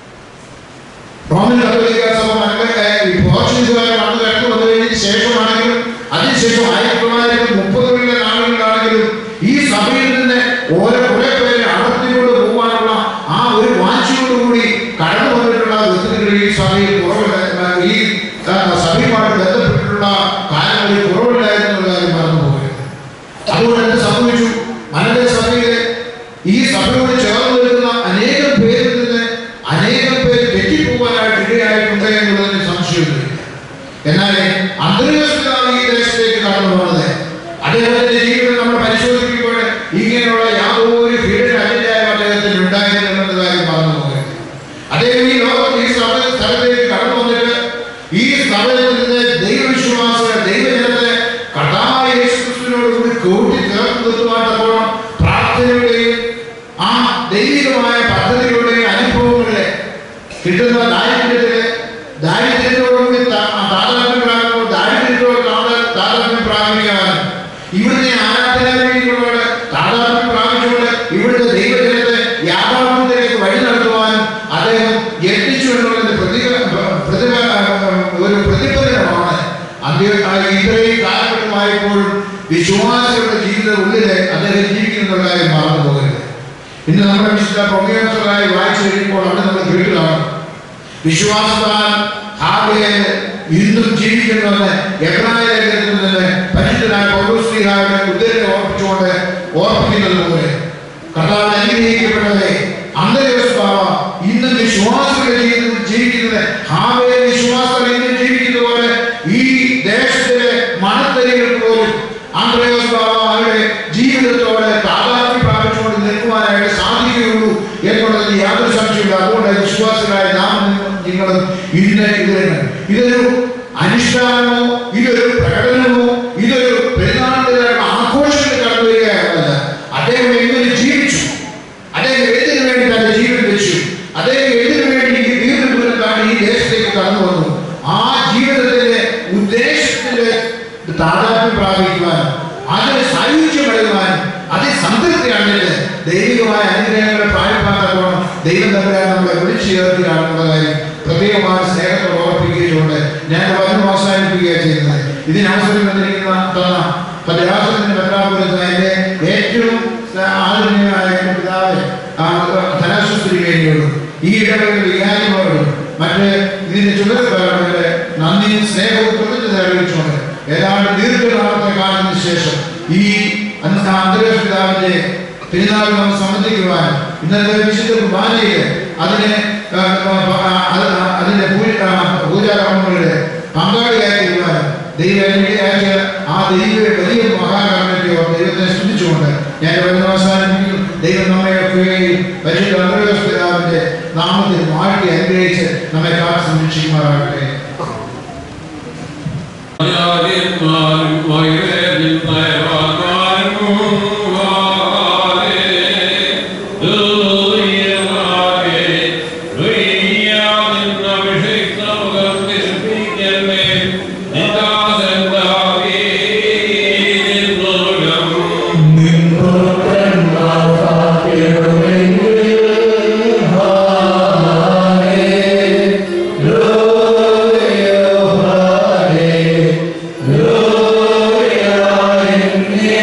റോമൻ കത്തോലിക്ക സഭ മലങ്കര ഈ പോർച്ചുഗീസുകാർ വന്നു കടന്നു വന്നതിന് ശേഷമാണെങ്കിലും അതിനുശേഷം ആയിരത്തി തൊള്ളായിരത്തി മുപ്പതുകളിലെ നാളുകളിലാണെങ്കിലും ഈ സഭയിൽ നിന്ന് ഓരോ കുറെ പേരെ അടർത്തിക്കൊണ്ട് പോകാനുള്ള ആ ഒരു വാഞ്ചയോടുകൂടി കടന്നു വന്നിട്ടുള്ള വ്യക്തികൾ ഈ സഭയിൽ കുറവില്ല ഈ ആ, സഭയുമായിട്ട് ബന്ധപ്പെട്ടിട്ടുള്ള കാലങ്ങളിൽ കുറവില്ലായിരുന്നു എന്നുള്ള കാര്യം മറന്നു പോകരുത് അതുകൊണ്ട് എന്ത് സംഭവിച്ചു മലങ്കര സഭയിലെ ഈ സഭയോട് ചേർന്ന് നിൽക്കുന്ന അനേകം പേരിൽ നിന്ന് അനേകം പേര് തെറ്റിപ്പോകാനായിട്ട് ഇടയായിട്ടുണ്ട് എന്നുള്ളതിന് സംശയമില്ല എന്നാൽ അന്തർദേശത്തിലാണ് ഈ ദേശത്തേക്ക് കടന്നു പോകുന്നത് അദ്ദേഹത്തിന്റെ ജീവിതം നമ്മൾ പരിശോധിക്കുമ്പോൾ ഇങ്ങനെയുള്ള യാതൊരു ഫീൽഡ് അജണ്ടയായ അദ്ദേഹത്തിന് ഉണ്ടായിരുന്നു എന്നുള്ള കാര്യം മറന്നു പോകരുത് അദ്ദേഹം ഈ ലോകത്ത് ഈ സഭ സ്ഥലത്തേക്ക് കടന്നു വന്നിട്ട് ഈ സഭയിൽ നിന്ന് ദൈവവിശ്വാസികളെ ദൈവജനത്തെ കർത്താവായ യേശുക്രിസ്തുവിനോട് കൂടി കൂട്ടി ചേർത്ത് നിർത്തുവാൻ പ്രാർത്ഥനയുടെയും ആ ദൈവികമായ പദ്ധതികളുടെയും അനുഭവങ്ങളിലെ കിട്ടുന്ന ദാരിദ്ര്യത്തില് ദാരിദ്ര്യത്തോടുകൂടി താ- താതാത്മ്യം പ്രാപിക്കുമ്പോൾ ദാരിദ്ര്യത്തോട് താതാ- താതാത്മ്യം പ്രാപിക്കാനും ഇവിടുത്തെ ആരാധനാലയങ്ങളോട് താതാത്മ്യം പ്രാപിച്ചുകൊണ്ട് ഇവിടുത്തെ ദൈവജനത്തെ യാഥാർത്ഥ്യത്തിലേക്ക് വഴി നടത്തുവാനും അദ്ദേഹം യത്നിച്ചു എന്നുള്ളതിന്റെ പ്രതിക പ്രതിഭ ഒരു പ്രതിഫലനമാണ് അദ്ദേഹം ആ ഇത്രയും കാലഘട്ടമായപ്പോഴും വിശ്വാസികളുടെ ജീവിത ഉള്ളില് അദ്ദേഹം ജീവിക്കുന്ന കാര്യം മറന്നു പോകരുത് ഇന്ന് നമ്മുടെ വിശുദ്ധ പ്രൊമിയോസറായി വായിച്ചു കഴിയുമ്പോൾ അവിടെ നമ്മൾ കേട്ടതാണ് വിശ്വാസത്താൽ ഹാബിയെ ഇന്നും ജീവിക്കുന്നുവെന്ന് എബ്രായ ലേഖനത്തിൽ നിന്ന് പരിശുദ്ധനായ പൗരസ്ത്രീഹായുടെ ഉദ്ധരണി ഓർപ്പിച്ചുകൊണ്ട് ഓർപ്പിക്കുന്നത് പോലെ കർത്താവ് അനുഗ്രഹിക്കപ്പെട്ടവരെ അന്തരവസ്ഥാവ ഇന്നും വിശ്വാസികളുടെ ജീവിതത്തിൽ ജീവിക്കുന്നത് ഹാബിയെ വിശ്വാസികൾ ഇന്നും ജീവിക്കുന്ന പോലെ ഈ ദേശത്തിലെ മണത്തരികൾ പോലും അന്തരവസ്ഥാവ അവരുടെ ജീവിതത്തോടെ താതാത്മ്യം പ്രാപിച്ചുകൊണ്ട് നിൽക്കുവാനായിട്ട് സാധിക്കുകയുള്ളൂ എന്നുള്ളതിൽ യാതൊരു സംശയമില്ല അതുകൊണ്ട് വിശ്വാസികളായ നാം നിങ്ങളും ഇന്ന് ഇതിന് ഇതൊരു അനുഷ്ഠാനമോ ഇതൊരു പ്രകടനമോ ഇതൊരു പെരുന്നാളിന്റെ ആഘോഷത്തിൽ കടന്നു വരികയല്ല അദ്ദേഹം എങ്ങനെ ജീവിച്ചു അദ്ദേഹം എന്തിനു വേണ്ടി തന്റെ ജീവൻ വെച്ചു അദ്ദേഹം എന്തിനു വേണ്ടി ഈ ദീർഘദൂരത്താണ് ഈ ദേശത്തേക്ക് കടന്നു വന്നു ആ ജീവിതത്തിന്റെ ഉദ്ദേശത്തിന്റെ താതാത്മ്യം പ്രാപിക്കുവാൻ അതിന് സായുജ്യമടയുവാൻ അതിൽ സംതൃപ്തി അണിഞ്ഞ് ദൈവികമായ അനുഗ്രഹങ്ങളെ പ്രായപ്പാക്കാത്തോളം ദൈവം തമ്പുരാൻ നമ്മളെ വിളിച്ചു ചേർക്കുകയാണെന്നുള്ള കാര്യം പ്രത്യേകമായ സ്നേഹത്തോട് ഓർപ്പിക്കുകയുണ്ട് ഞാൻ വചനം അവസാനിപ്പിക്കുകയാണ് ചെയ്യുന്നത് ഇതിന് അവസരം തന്നിരിക്കുന്ന തന്ന പതിരാസത്തിന്റെ പത്രാപുരത്ത് എന്റെ ഏറ്റവും ആദരണീയമായ എന്റെ പിതാവ് ധനാശുസ്ത്രീകഴിഞ്ഞോടും ഈ ഇടവേള വികാരികളോടും മറ്റ് ഇതിന്റെ ചുമതലക്കാരുടെ നന്ദിയും സ്നേഹവും കൃതജ്ഞത അറിയിച്ചുകൊണ്ട് ഏതാണ്ട് ദീർഘനാളത്തെ കാലത്തിന് ശേഷം ഈ അന്ന് അന്തരീക്ഷ പിതാവിന്റെ തിരുനാൾ നമ്മൾ സംബന്ധിക്കുവാൻ ഇന്നത്തെ വിശുദ്ധ കുർബാനയിൽ അതിനെ ആ, ആ, അത് അതിന്റെ പൂജ- ആ, പൂജാകർമ്മങ്ങളുടെ പങ്കാളിയായി തീരുവാൻ ദൈവം അനുഗ്രഹിച്ച ആ ദൈവ വലിയ മഹാകരണത്തിൽ നമ്മെ കാത്ത് സംരക്ഷിക്കുമാറാകട്ടെ Gloria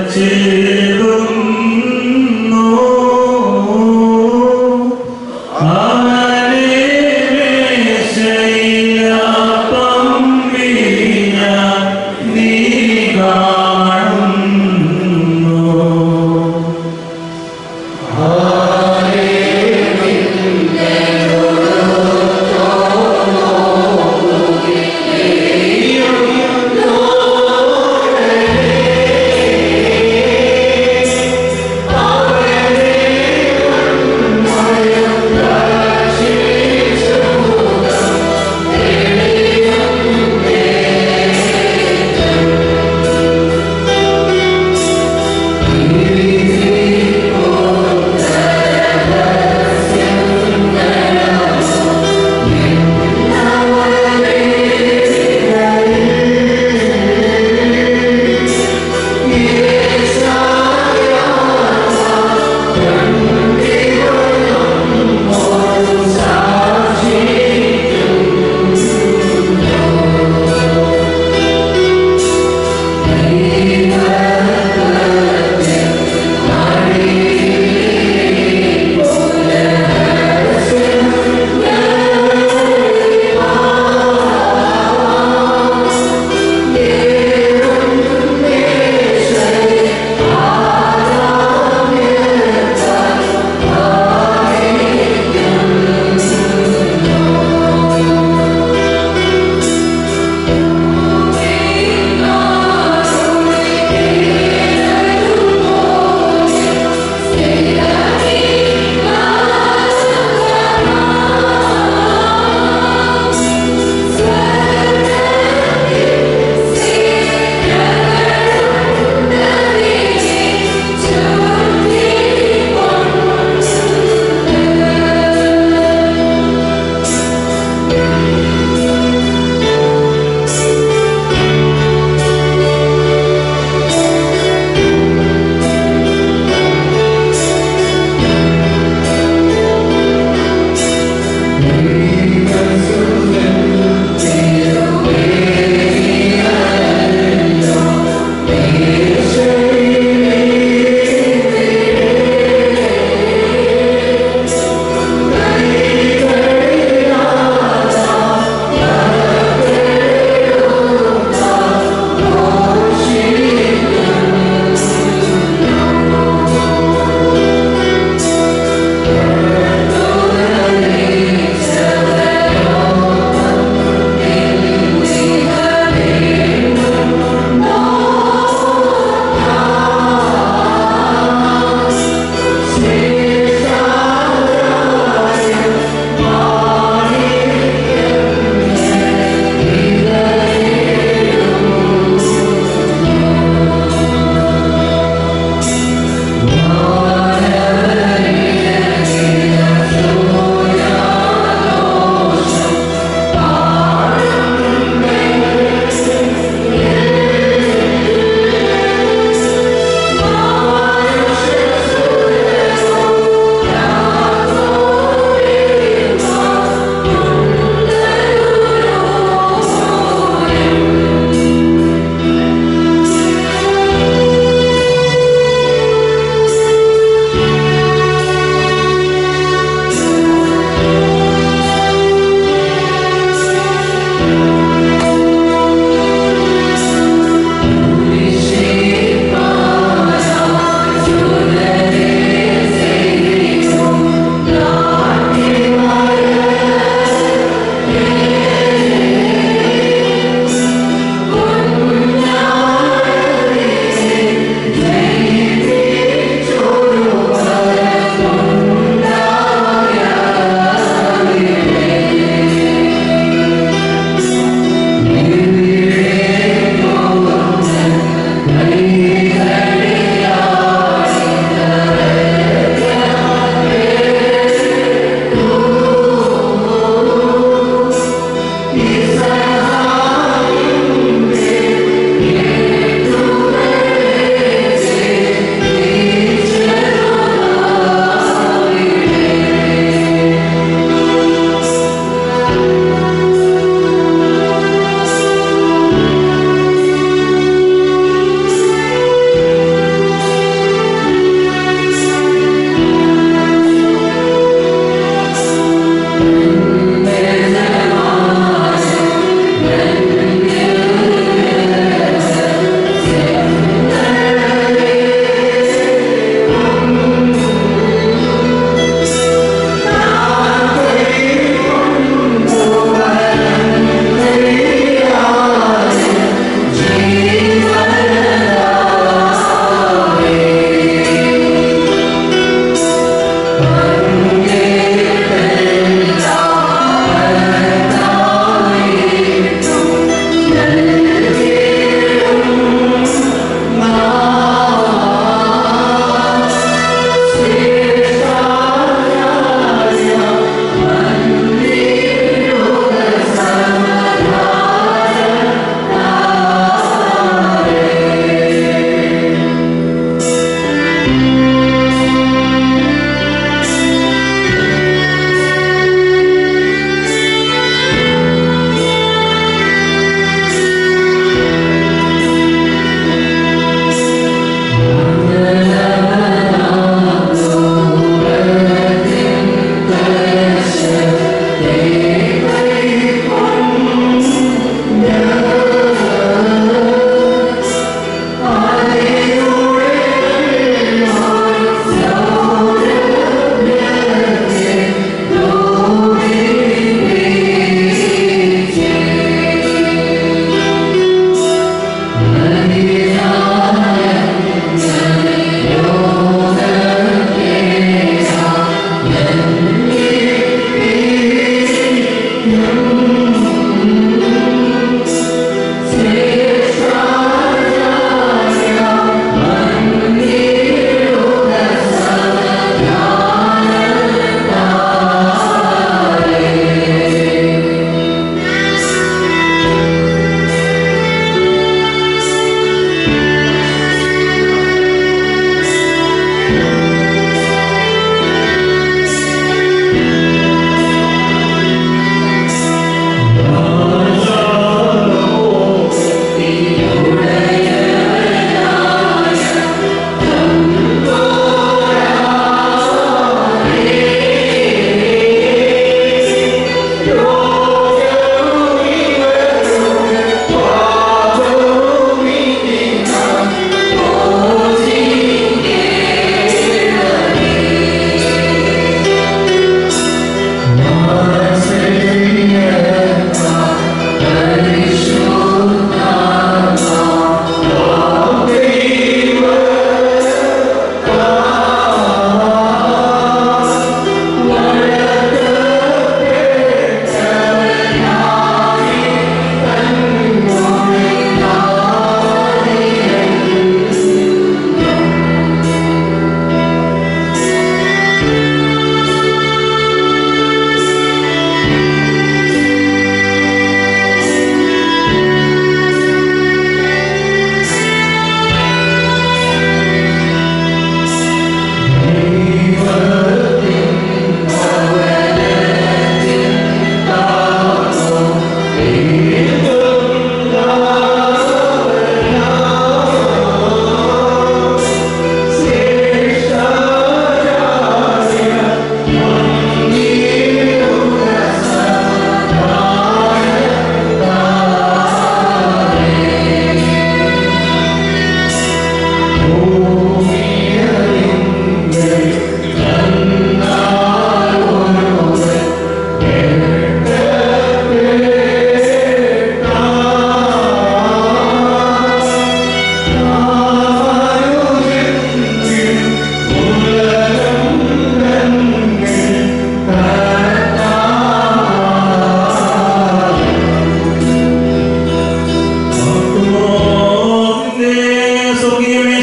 ും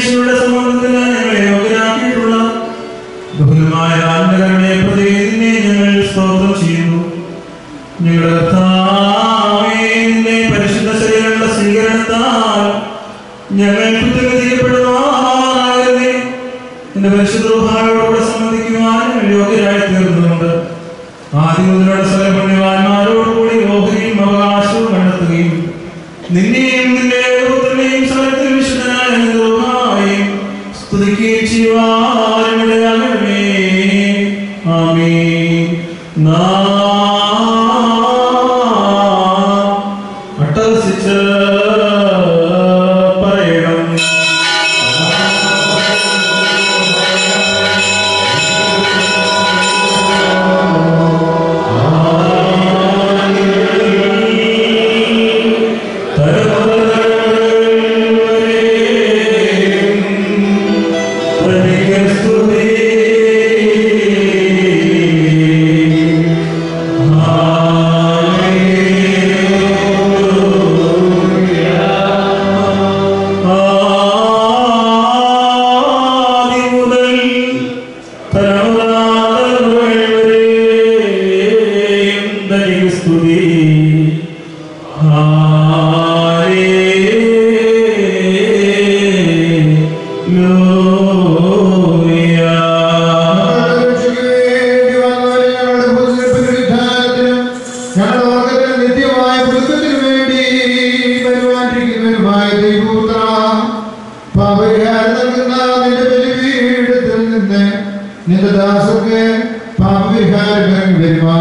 ഈശോയുടെ സംബന്ധത്തിന് ഞങ്ങളെ യോഗ്യരാക്കിയിട്ടുള്ള ബഹുലമായ ആത്മകരണയെ പ്രതി നിന്നെ ഞങ്ങൾ സ്തോത്രം ചെയ്യുന്നു ഞങ്ങളുടെ കർത്താവേ, നിന്റെ പരിശുദ്ധ ശരീരങ്ങളുടെ സ്വീകരണത്താൽ ഞങ്ങൾ കൃത്യപ്പെടുവാനാകരുതേ നിന്റെ പരിശുദ്ധ റുഹായോടുകൂടെ സംബന്ധിക്കുവാൻ ഞങ്ങൾ യോഗ്യരായി തീർന്നുകൊണ്ട് ആദ്യം മുതലുള്ള സകല പുണ്യവാന്മാരോടുകൂടി ഓഹരിയും അവകാശവും കണ്ടെത്തുകയും നിന്നെയും നിന്റെ പുത്രനെയും സകലത്തിൽ വിശുദ്ധനായ നിന്റെ റുഹായെയും സ്തുതിക്കുകയും ചെയ്യുവാനിടയാകണമേ ആമീൻ നാം അട്ടഹസിച്ച് പറയണം നിത്യമായ പുതുക്കത്തിനു വേണ്ടി വരുവാനിരിക്കുന്നവരുമായ ദൈവപുത്ര പാപരിഹാരം നൽകുന്ന നിന്റെ ബലിപീഠത്തിൽ നിന്ന് നിന്റെ ദാസർക്ക് പാപപരിഹാരം ഇറങ്ങി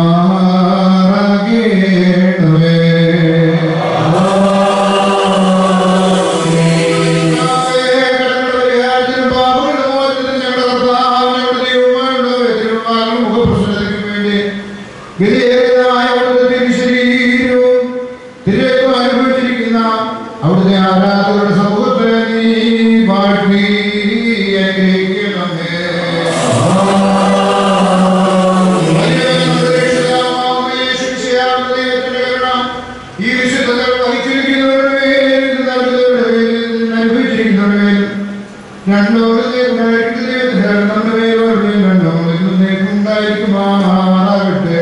വരുമാറാകേണമേ പരിഹാരത്തിനും പാപങ്ങളുടെ മോചനത്തിനും ഞങ്ങളുടെ കർത്താവിനോട് ദൈവമായുള്ള മുഖപ്രശ്നത്തിനും വേണ്ടി ഗതിയേറിയതായ അവിടുത്തെ ശരീരവും തിരക്കും അനുഭവിച്ചിരിക്കുന്ന അവിടുത്തെ ആരാധകരുടെ സമൂഹത്തെ നീ വാഴ്ത്തി അനുഗ്രഹിക്കണമേ. ഈ വിശുദ്ധകൾ വഹിച്ചിരിക്കുന്നവരുടെ മേൽ നൽകുന്നവരുടെ മേൽ അനുഭവിച്ചിരിക്കുന്നവരുടെ മേൽ രണ്ടോടെ ഉണ്ടായിരിക്കുന്ന നമ്മുടെ മേലോടെ രണ്ടോടെ ഉണ്ടായിരിക്കുമാറാകട്ടെ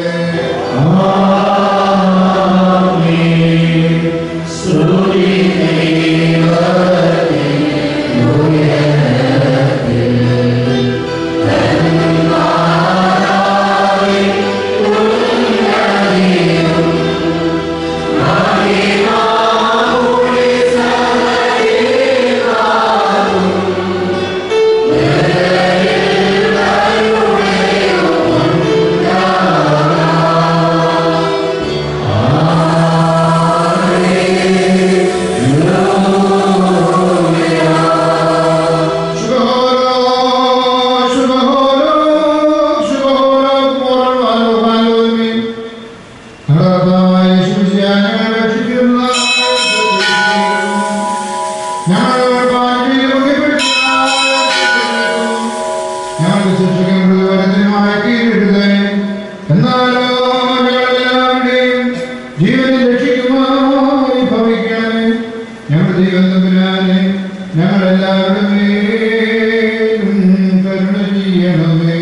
ജീവനെ രക്ഷിക്കുമായി ഭവിക്കാനേ ഞങ്ങളുടെ ദൈവം തമ്പുരാനെ ഞങ്ങളെല്ലാവരുടെ മേലും കരുണ ചെയ്യണമേ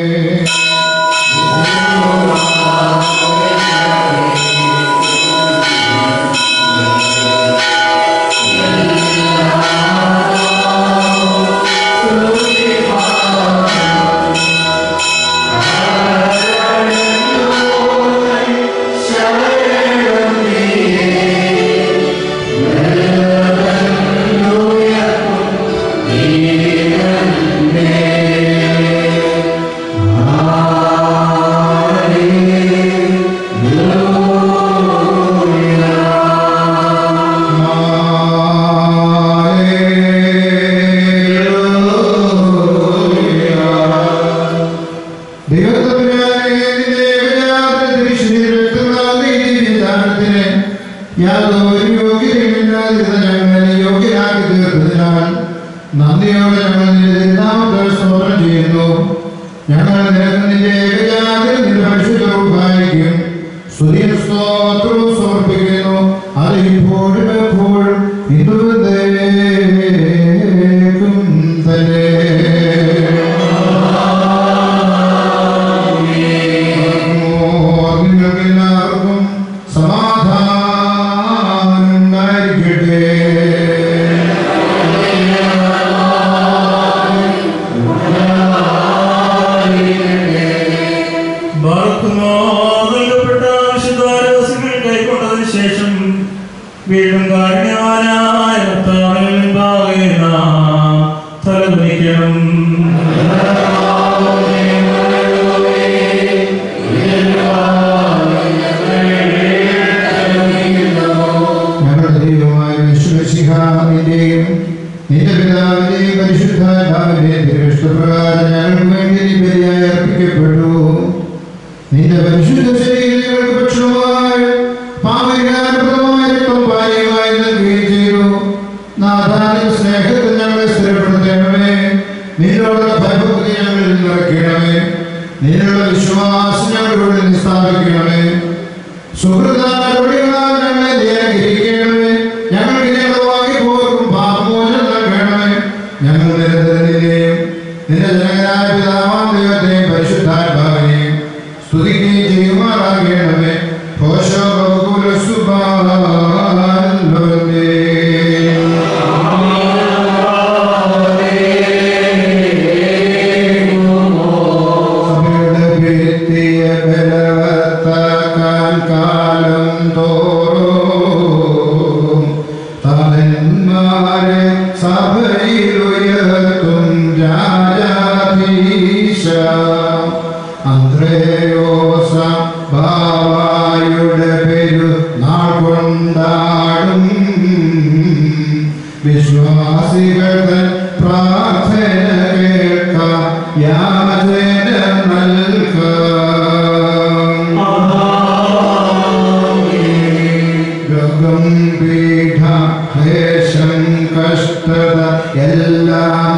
യാതൊരു യോഗ്യതയുമില്ലാതിരുന്ന ഞങ്ങളെ യോഗ്യരാക്കി തീർത്തതിനാൽ നന്ദിയോടെ ഞങ്ങൾ നിന്റെ തിരുനാമത്തെ സ്തോത്രം ചെയ്യുന്നു ഞങ്ങൾ നിനക്ക് നിന്റെ ഏകജാതിൽ നിന്റെ പരിശുദ്ധവും സ്തുതിയും സ്തോത്രവും സമർപ്പിക്കുന്നു അത് ഇപ്പോഴും എപ്പോഴും ഇന്നും എന്നേക്കും തന്നെ നിങ്ങൾക്ക് എല്ലാവർക്കും സമാധാനം ഉണ്ടായിരിക്കട്ടെ ബാർക്കുമോ നൽകപ്പെട്ട വിശുദ്ധാരോസികൾ കൈക്കൊണ്ടതിന് ശേഷം വീണ്ടും കാരുണ്യവാനായ കർത്താവിന് മുൻപാകെ നാം തലകുനിക്കണം ഞങ്ങളുടെ ദൈവമായ വിശ്വസിഹാവിന്റെയും നിന്റെ പിതാവിന്റെയും പരിശുദ്ധാത്മാവിന്റെയും തിരുവിഷ്ടപ്രകാരം ഞങ്ങൾക്ക് വേണ്ടി നീ ബലിയായി അർപ്പിക്കപ്പെട്ടു നിന്റെ പരിശുദ്ധ ശരീരങ്ങൾക്ക് ഭക്ഷണമായി പാപരിഹാരപ്രദമായ രക്തം പാനീയമായി നൽകുകയും ചെയ്തു നാഥാന്റെ സ്നേഹത്തിൽ ഞങ്ങളെ സ്ഥിരപ്പെടുത്തണമേ നിന്നോടുള്ള ഭയഭക്തി ഞങ്ങളിൽ നിറയ്ക്കണമേ നിന്നുള്ള വിശ്വാസം ഞങ്ങളുടെ നീ സ്ഥാപിക്കണമേ സുഹൃതാരോടികളാൽ ഞങ്ങളെ ധ്യാനിക്കണമേ ഞങ്ങൾക്ക് ഞങ്ങൾ വാങ്ങിപ്പോർക്കും പാപമോചനം നൽകണമേ ഞങ്ങൾ നിരന്തരനെയും നിന്റെ ജനകനായ പിതാവാം ദൈവത്തെയും പരിശുദ്ധാത്മാവിനെയും സ്തുതിക്കുകയും ചെയ്യുമാറാകണമേ ഘോഷോ ബഹുകുല സഭയുടെ ഭിത്തിയ ബലവത്താക്കാൻ കാലം തോറും തലന്മാരെ സഭയിലുയർത്തും രാജാധീശ അന്ത്രയോസ ബാവായുടെ പെരു നാൾ കൊണ്ടാടും വിശ്വാസികൾ തൻ പ്രാർത്ഥന കേൾക്കാം യാചന നൽകാം രോഗം പീഠ ക്ലേശം കഷ്ടത എല്ലാം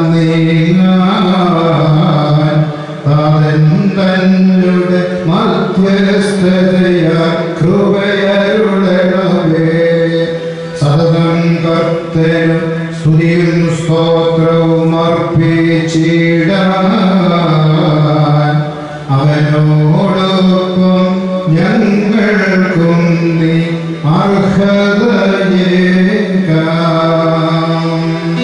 നീങ്ങാൻ താതൻ തന്നുടെ മധ്യസ്ഥതയ കൃപയരുളണമേ സതതം കർത്തനും സ്തുതിയും സ്തോത്രവും അർപ്പിച്ചിടാൻ അവനോടൊപ്പം ഞങ്ങൾക്കും നീ അർഹതയേക്കാം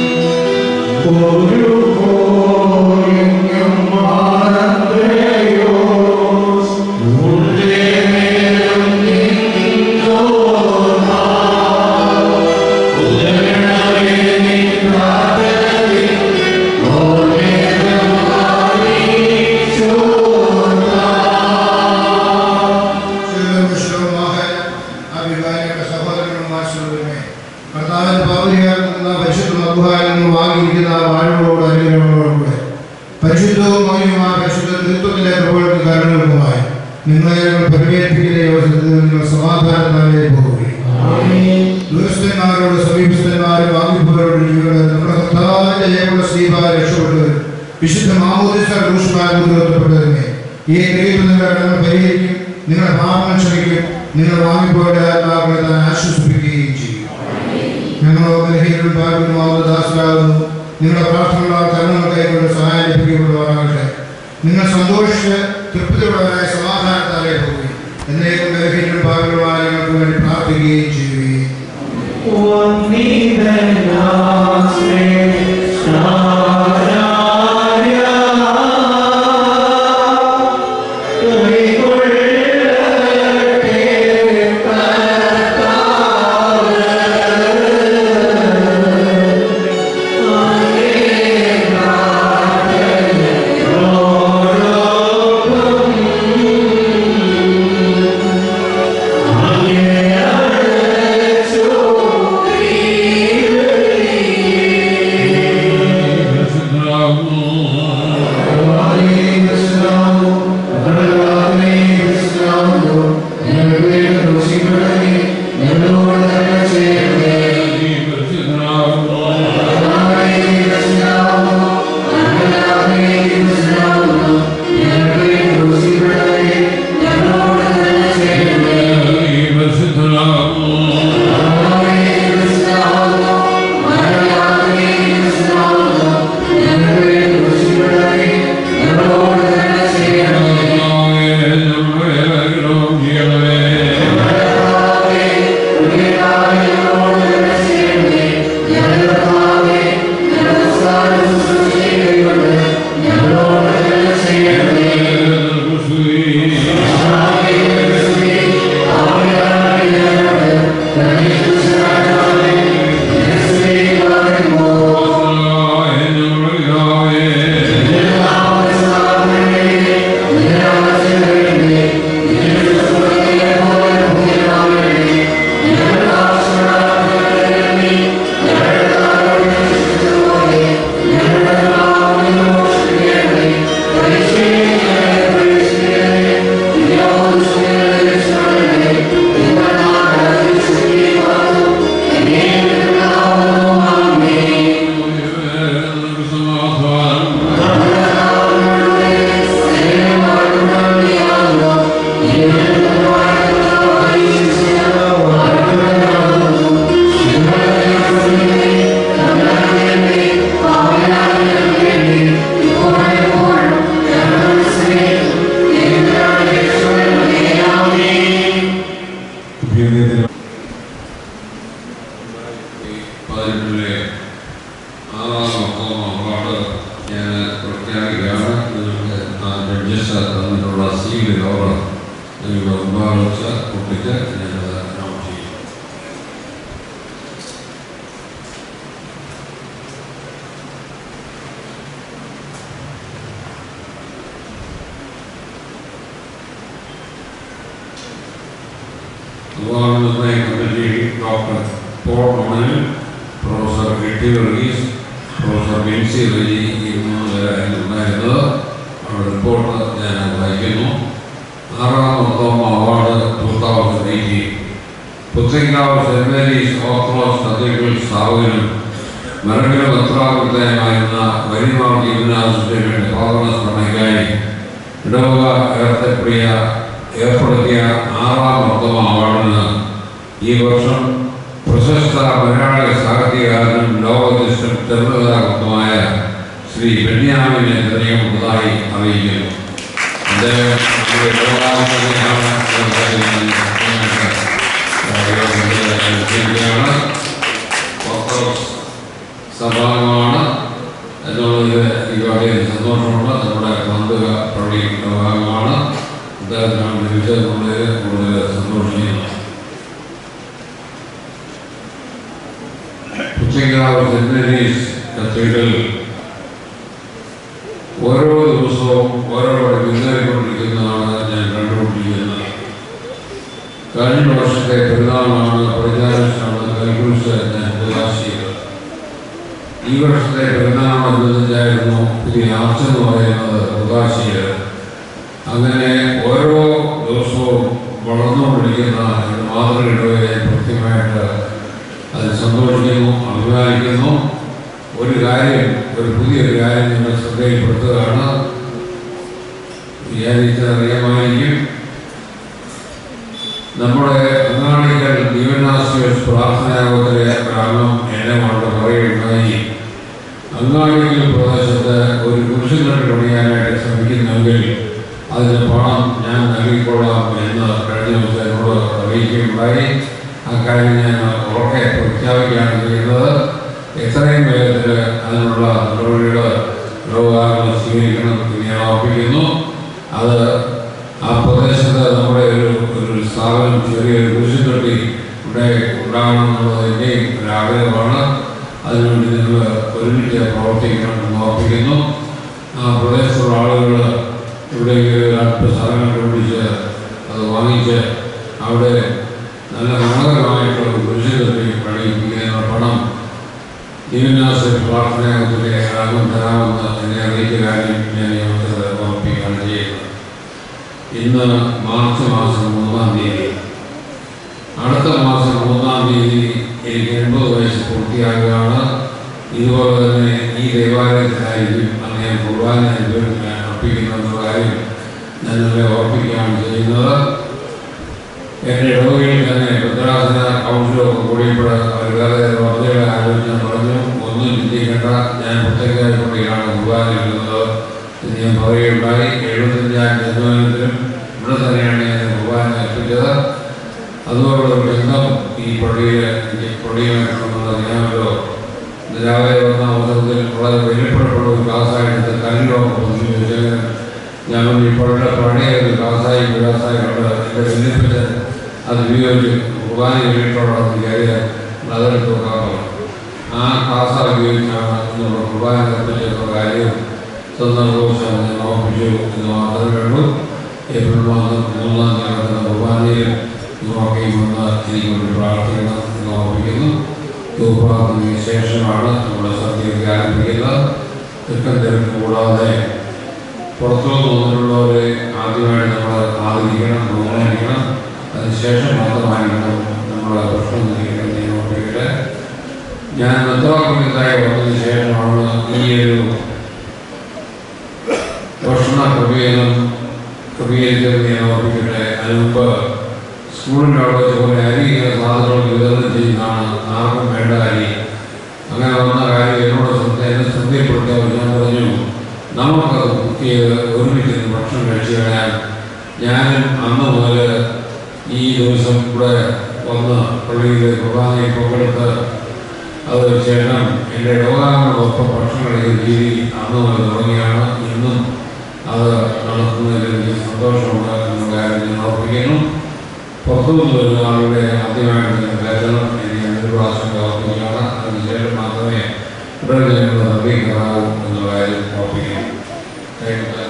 അഭിമാനിയുടെ സഹോദരനും ആശ്രമമേ കർത്താവിന്റെ പൗരിയാൽ നിന്ന് പരിശുദ്ധ മധുഹായിൽ നിന്ന് വാങ്ങിയിരിക്കുന്ന വാഴകളോട് അനുഗ്രഹങ്ങളോടുകൂടെ പരിശുദ്ധവും മൗര്യമായ പരിശുദ്ധ തൃത്വത്തിലെ പ്രബോധന കാരണങ്ങളുമായി നിങ്ങളെ ഞങ്ങൾ പരിവേൽപ്പിക്കുന്ന ഈ അവസരത്തിൽ നിങ്ങൾ സമാധാനത്താലേ പോകുകയും ദൂരസ്ഥന്മാരോട് സമീപസ്ഥന്മാരും വാങ്ങിപ്പോരോട് ജീവികളെ നമ്മുടെ കർത്താവിന്റെ ജയമുള്ള ശ്രീഭാ രക്ഷപ്പെട്ടവരും വിശുദ്ധ മാമോദിസ ദൂഷമായ മുദ്രപ്പെട്ടതിനെ ഈ ദൈവം നിങ്ങളുടെ കടങ്ങൾ പരിഹരിക്കും നിങ്ങളുടെ പാപങ്ങൾ ക്ഷമിക്കും നിങ്ങൾ വാങ്ങിപ്പോയുടെ ആത്മാക്കളെ താൻ ആശ്വസിപ്പിക്കുകയും ചെയ്യും ഞങ്ങളോ ബലഹീനരും പാപികളുമാവുന്ന ദാസരാകുന്നു നിങ്ങളുടെ പ്രാർത്ഥനകളാൽ കരുണകൾ കൈക്കൊണ്ട് സഹായം ലഭിക്കപ്പെടുവാനാകട്ടെ നിങ്ങൾ സന്തോഷിച്ച് തൃപ്തിയുള്ളവരായ സമാധാനത്താലേ പോകുകയും എന്നേക്കും ബലഹീനരും പാപികളുമായ ഞങ്ങൾക്ക് വേണ്ടി പ്രാർത്ഥിക്കുകയും ചെയ്യുകയും പരിശുദ്ധനാകുന്നു പതിനെട്ടിലെ ആറാം ഒക്ടോബർ അവാർഡ് ഞാൻ പ്രഖ്യാപിക്കുകയാണ് നിങ്ങൾക്ക് ആ ജഡ്ജസ് തന്നിട്ടുള്ള സീൽ കവർ നിങ്ങളുടെ മുമ്പാകെ വെച്ച് ഒട്ടിച്ച് ഞാനത് അനൗൺസ് ചെയ്യും Award നിർണ്ണയ കമ്മിറ്റി ഡോക്ടർ പോൾ മണൽ പ്രൊഫസർ കെട്ടി വർഗീസ് പ്രൊഫസർ ബിൻസി റജി ഈ മൂന്ന് പേരായിരുന്നു ഉണ്ടായിരുന്നത് അവരുടെ റിപ്പോർട്ട് ഞാൻ വായിക്കുന്നു ആറാം ഒന്നാം award two thousand eighteen Puthenkavu Saint Mary's Orthodox Cathedral സ്ഥാപകനും മരകര പത്രാകൃതയുമായിരുന്ന വരിമാർ ജീവനാഥിന്റെ പ്രവർത്തന സ്മരണയ്ക്കായി ഇടവക ഏർത്തപ്രിയ ഏർപ്പെടുത്തിയ ആറാം ഉത്തമ അവാർഡിന് ഈ വർഷം പ്രശസ്ത മലയാളി സാഹിത്യകാരനും ലോകദിഷ്ടം തിരുവനന്തപുരമായ ശ്രീ ബെന്യാമിനെ തിരഞ്ഞെടുത്തതായി അറിയിക്കുന്നു അദ്ദേഹം നമ്മുടെ ലോകാധിപതിയാണ് ാണ് ഓർത്തഡോക്സ് സഭാംഗമാണ് എന്നുള്ളത് എനിക്ക് വളരെ സന്തോഷമുണ്ട് നമ്മുടെ ബന്ധുക പള്ളിയുടെ ഭാഗമാണ് അദ്ദേഹത്തിനാണ് ലഭിച്ചതെന്നുള്ളതിൽ കൂടുതൽ സന്തോഷിക്കുന്നു ഉച്ചയ്ക്കാവ് സെന്റ് മേരീസ് കത്തീഡ്രൽ ഓരോ ദിവസവും ഓരോ പടി മുന്നേറിക്കൊണ്ടിരിക്കുന്നതാണ് ഞാൻ കണ്ടുകൊണ്ടിരിക്കുന്നത് കഴിഞ്ഞ വർഷത്തെ പെരുന്നാളാണ് പ്രചാരമാണ് കൽക്കുരിശ് ഞാൻ പ്രകാശിച്ചത് ഈ വർഷത്തെ പെരുന്നാളനുബന്ധിച്ചായിരുന്നു പുതിയ ആർച്ച എന്ന് പറയുന്നത് പ്രകാശിയത് അങ്ങനെ ഓരോ ദിവസവും വളർന്നുകൊണ്ടിരിക്കുന്ന ഒരു മാതൃകയുടെ കൃത്യമായിട്ട് അത് സന്തോഷിക്കുന്നു അഭിമാനിക്കുന്നു ഒരു കാര്യം ഒരു പുതിയൊരു കാര്യം നിങ്ങൾ ശ്രദ്ധയിൽപ്പെടുത്തുകയാണ് വിചാരിച്ചറിയാമായിരിക്കും നമ്മുടെ അങ്ങാടികൾ ദീവനാശ്വസ് പ്രാർത്ഥനായോഗത്തിലെ കാരണം എന്നെ കൊണ്ട് പറയുകയുണ്ടായി അങ്ങാടികൾ പ്രദേശത്ത് ഒരു കുരിശുകെട്ട് പണിയാനായിട്ട് ശ്രമിക്കുന്നെങ്കിൽ അതിന് പണം ഞാൻ നൽകിക്കൊള്ളാം എന്ന് കഴിഞ്ഞ ദിവസം എന്നോട് അറിയിക്കുകയുണ്ടായി ആ കാര്യം ഞാൻ ഉറക്കെ പ്രഖ്യാപിക്കുകയാണ് ചെയ്യുന്നത് എത്രയും വേഗത്തിൽ അതിനുള്ള നടപടികൾ ലോകാങ്ങൾ സ്വീകരിക്കണം എന്ന് ഞാൻ ഓർപ്പിക്കുന്നു അത് ആ പ്രദേശത്ത് നമ്മുടെ ഒരു ഒരു സ്ഥാപനം ചെറിയൊരു കുരിശുകെട്ടി ഇവിടെ ഉണ്ടാകണം എന്നുള്ളത് എൻ്റെയും ഒരു ആഗ്രഹമാണ് അതിനുവേണ്ടി നിങ്ങൾ ഒരുമിച്ച് പ്രവർത്തിക്കണം എന്ന് ഓർപ്പിക്കുന്നു ആ പ്രദേശത്തുള്ള ആളുകൾ ഇവിടെ അല്പ സ്ഥലങ്ങൾ കണ്ടുപിടിച്ച് അത് വാങ്ങിച്ച് അവിടെ നല്ല മനോഹരമായിട്ടുള്ള ഒരു കുരിശുകെട്ടി പണിയിപ്പിക്കുന്ന പണം ദീവനാസ പ്രാർത്ഥനായോഗത്തിലെ ആകും തരാമെന്ന് എന്നെ അറിയിച്ച കാര്യം ഞാൻ ഈ അവസരത്തിൽ ഓർപ്പിക്കുകയാണ് ചെയ്യുന്നത് ഇന്ന് മാർച്ച് മാസം മൂന്നാം തീയതി അടുത്ത മാസം മൂന്നാം തീയതി എനിക്ക് എൺപത് വയസ്സ് പൂർത്തിയാകുകയാണ് ഇതുപോലെ തന്നെ ഈ ദേവാലയത്തിലായിരിക്കും അന്ന് ഞാൻ കുർബാന ഞാൻ അർപ്പിക്കുന്ന കാര്യം ഞാൻ നിങ്ങളെ ഓർപ്പിക്കുകയാണ് ചെയ്യുന്നത് എൻ്റെ ഇടവകയിൽ തന്നെ ഭദ്രാസന കൗൺസിലൊക്കെ കൂടിയപ്പോൾ അവർ വേറെ വർദ്ധയുടെ ആലോചന പറഞ്ഞു ഒന്നും ചിന്തിക്കേണ്ട ഞാൻ പ്രത്യേകമായിക്കൊണ്ടാണ് കുർബാന എഴുതുന്നത് എന്ന് ഞാൻ പറയുകയുണ്ടായി എഴുപത്തഞ്ചാം ജന്മദിനത്തിലും ഇവിടെ തന്നെയാണ് ഞാൻ കുർബാന അർപ്പിച്ചത് അതുപോലുള്ള ഒരു ബന്ധം ഈ പള്ളിയിൽ എനിക്ക് പള്ളിയുമായിട്ടുണ്ടെന്ന് അറിയാമല്ലോ ഇന്ന് രാവിലെ വന്ന അവസരത്തിൽ വളരെ വലിയപ്പെട്ടുള്ള ഒരു ക്ലാസ്സായിട്ട് കല്ലിലൊക്കെ പ്രതിനിധിച്ച് ഞാൻ ഈ പള്ളിയുടെ പഴയ ഒരു ക്ലാസ്സായി വിലാസായി കണ്ട് എൻ്റെ ബന്ധിപ്പിച്ച് അത് ഉപയോഗിച്ച് കുർബാന കഴിഞ്ഞിട്ടുള്ള കാര്യം അതെടുത്ത് നോക്കാമല്ലോ ആ ക്ലാസ് ഉപയോഗിച്ചാണ് എന്നുള്ള കുർബാന നിർമ്മിച്ചിട്ടുള്ള കാര്യം സന്ദർഭവശാൽ ഞാൻ ഓർമ്മിച്ചു എന്ന് മാത്രമേ ഉള്ളൂ ഏപ്രിൽ മാസം മൂന്നാം തീയതി നടക്കുന്ന കുർബാനയിൽ നോക്കുകയും വന്ന് എനിക്ക് വേണ്ടി പ്രാർത്ഥിക്കണം എന്ന് ഓർമ്മിക്കുന്നു ധൂപ്രാർത്ഥനയ്ക്ക് ശേഷമാണ് നമ്മുടെ സദ്യയൊക്കെ ആരംഭിക്കുന്നത് തെക്കൻ തിരക്ക് കൂടാതെ പുറത്തുനിന്ന് വന്നിട്ടുള്ളവരെ ആദ്യമായിട്ട് നമ്മൾ ആദരിക്കണം ബഹുമാനിക്കണം അതിനുശേഷം മാത്രമായിരിക്കണം നമ്മൾ ഭക്ഷണം നൽകിക്കണം എന്ന് ഞാൻ ഓർമ്മിക്കട്ടെ ഞാൻ മെത്രാപ്പൊലിത്തായി വന്നതിന് ശേഷമാണ് ഈ ഒരു ഭക്ഷണ ക്രമീകരണം ക്രമീകരിച്ചത് ഞാൻ ഓർമ്മിക്കട്ടെ അതിന് മുമ്പ് സ്കൂളിൻ്റെ അവിടെ വെച്ച് കുറേ അരി സാധനങ്ങൾ വിതരണം ചെയ്യുന്നതാണ് ആർക്കും വേണ്ട അരി അങ്ങനെ വന്ന കാര്യം എന്നോട് ശ്രദ്ധ എന്നെ ശ്രദ്ധയിൽപ്പെടുത്തിയപ്പോൾ ഞാൻ പറഞ്ഞു നമുക്കത് കുക്ക് ചെയ്ത് ഒരുമിച്ച് ഭക്ഷണം കഴിച്ചു കഴിഞ്ഞാൽ ഞാനും അന്ന് മുതൽ ഈ ദിവസം ഇവിടെ വന്ന് പള്ളിയിൽ കുർബാനയിൽ പങ്കെടുത്ത് അത് ചേട്ടൻ എൻ്റെ രോഗാംഗങ്ങളൊപ്പം ഭക്ഷണം കഴിക്കുന്ന രീതി അന്ന് മുതൽ തുടങ്ങിയാണ് ഇന്നും അത് നടത്തുന്നതിൽ എനിക്ക് സന്തോഷമുണ്ട് എന്ന കാര്യം ഞാൻ ഓർപ്പിക്കുന്നു പുറത്തുനിന്ന് വരുന്ന ആളുടെ ആദ്യമായിട്ട് വേതനം എനിക്ക് അഞ്ച് പ്രാവശ്യം പ്രവർത്തിക്കുകയാണ് അതിനുശേഷം മാത്രമേ ഇവിടെ ഞങ്ങൾ നിർവഹിക്കാറാവൂ എന്ന കാര്യം ഓർപ്പിക്കുന്നു Thank you.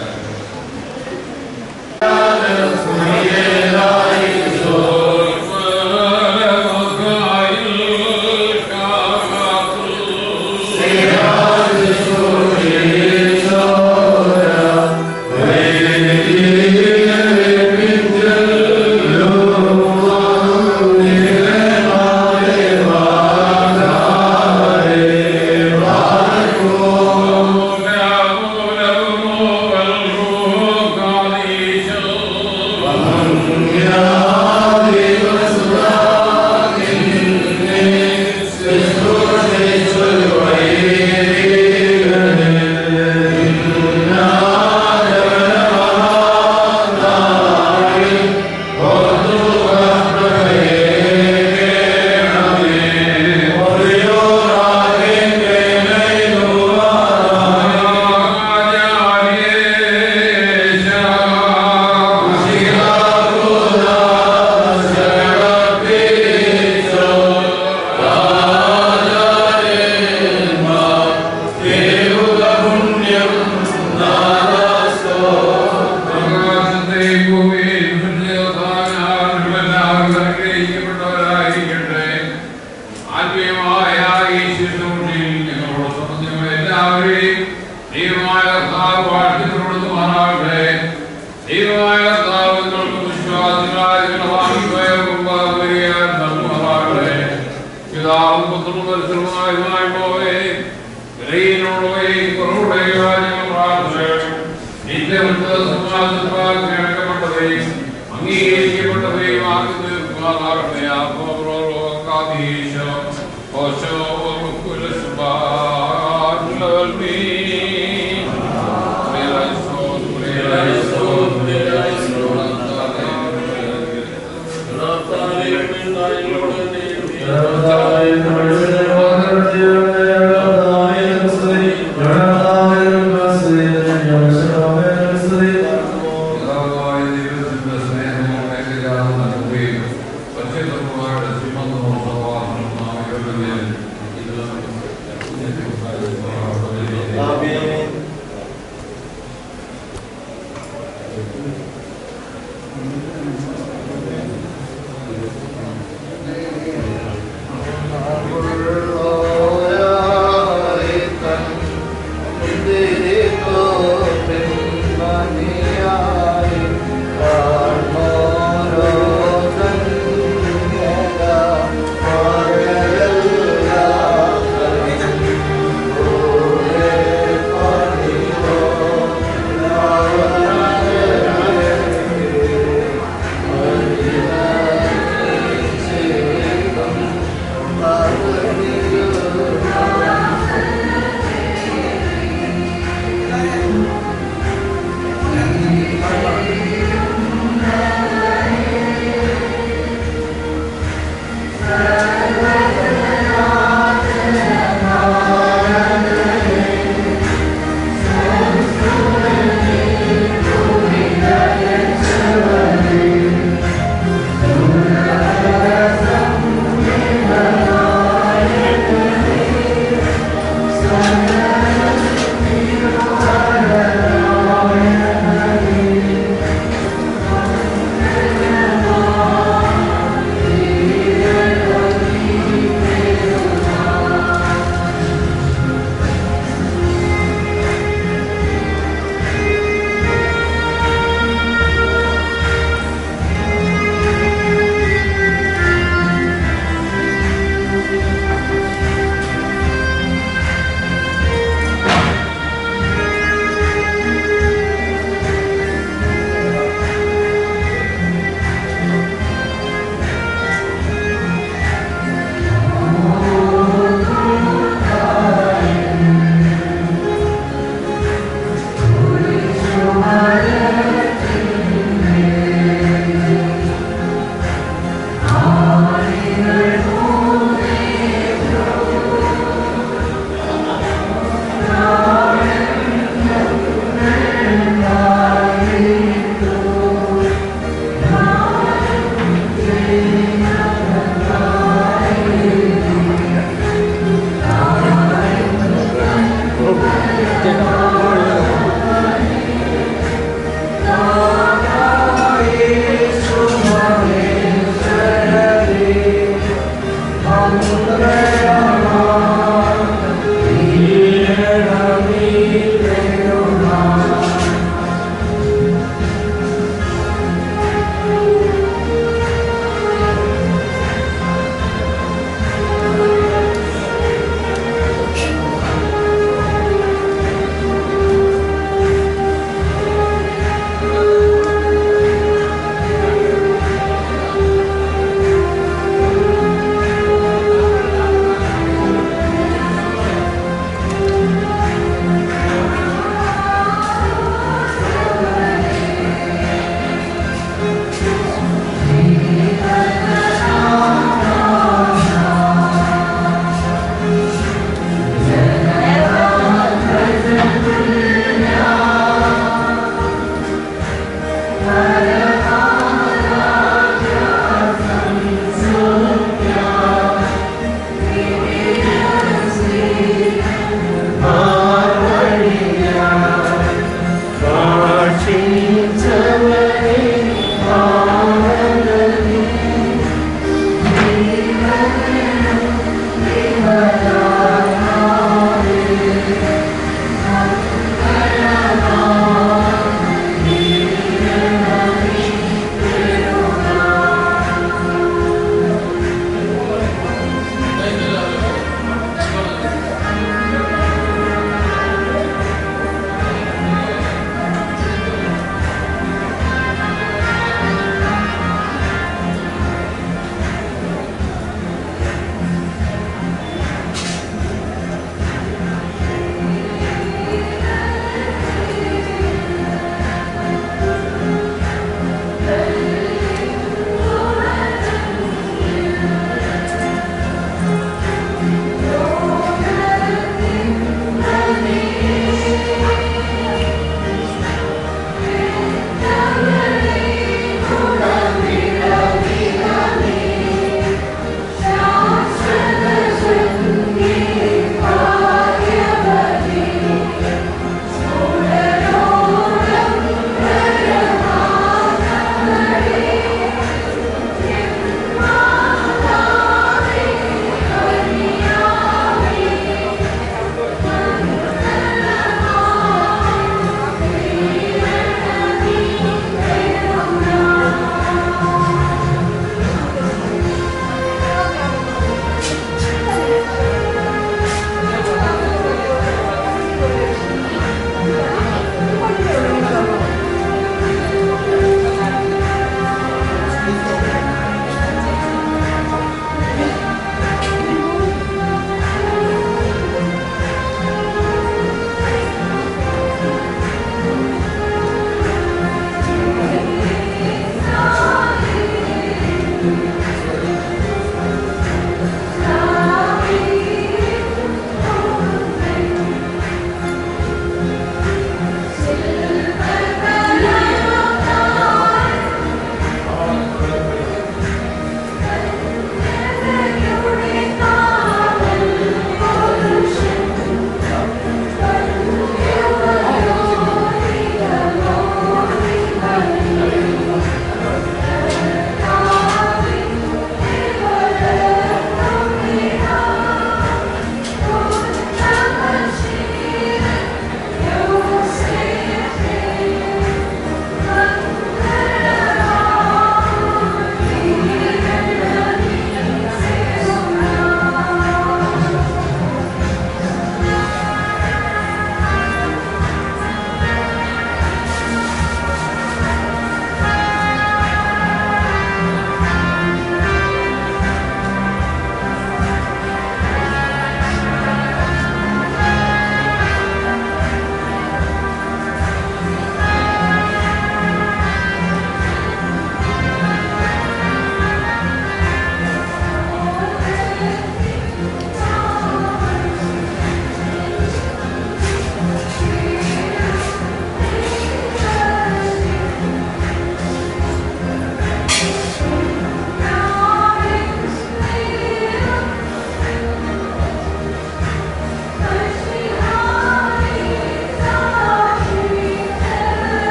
Amen.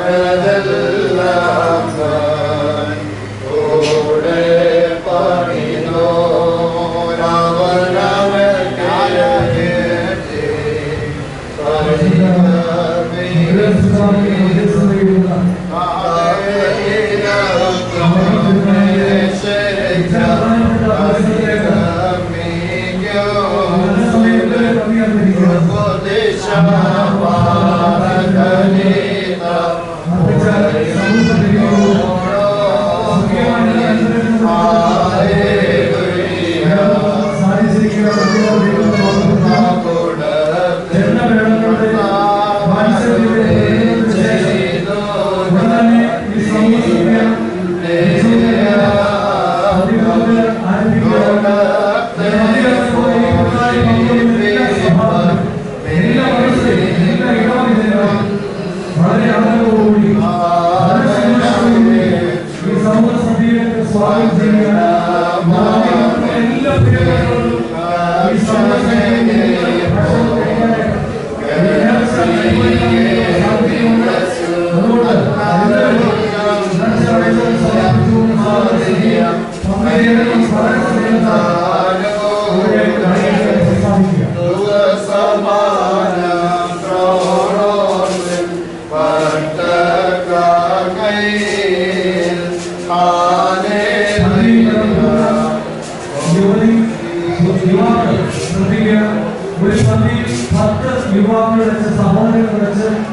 വളരെ ആദരവോടുകൂടി വളരെ സന്തോഷത്തോടുകൂടി ഈ സമൂഹ സഭയിലേക്ക് സ്വാഗതം ചെയ്യുക എല്ലാ പ്രിയപ്പെട്ടവരും ഈ സമൂഹ സഭയിലേക്ക് ഭക്ഷണം കഴിക്കാനായിട്ട് ഈ നേർച്ചയിൽ പോയി സാധിക്കുന്നുണ്ട്. അതുകൊണ്ട് എല്ലാവരും നേർച്ച കഴിച്ച് സമർപ്പിച്ചുകൊണ്ട് സ്വാഗതം ചെയ്യുക. പങ്കുചേരുന്ന വളരെ സമയത്ത് ഇവിടെ കാര്യങ്ങൾ സാധിക്കുക യുവതി യുവാക്കൾ ശ്രദ്ധിക്കുക ഒരു പന്തിയിൽ പത്ത് യുവാക്കൾ വെച്ച് സഹോദരങ്ങൾ വെച്ച്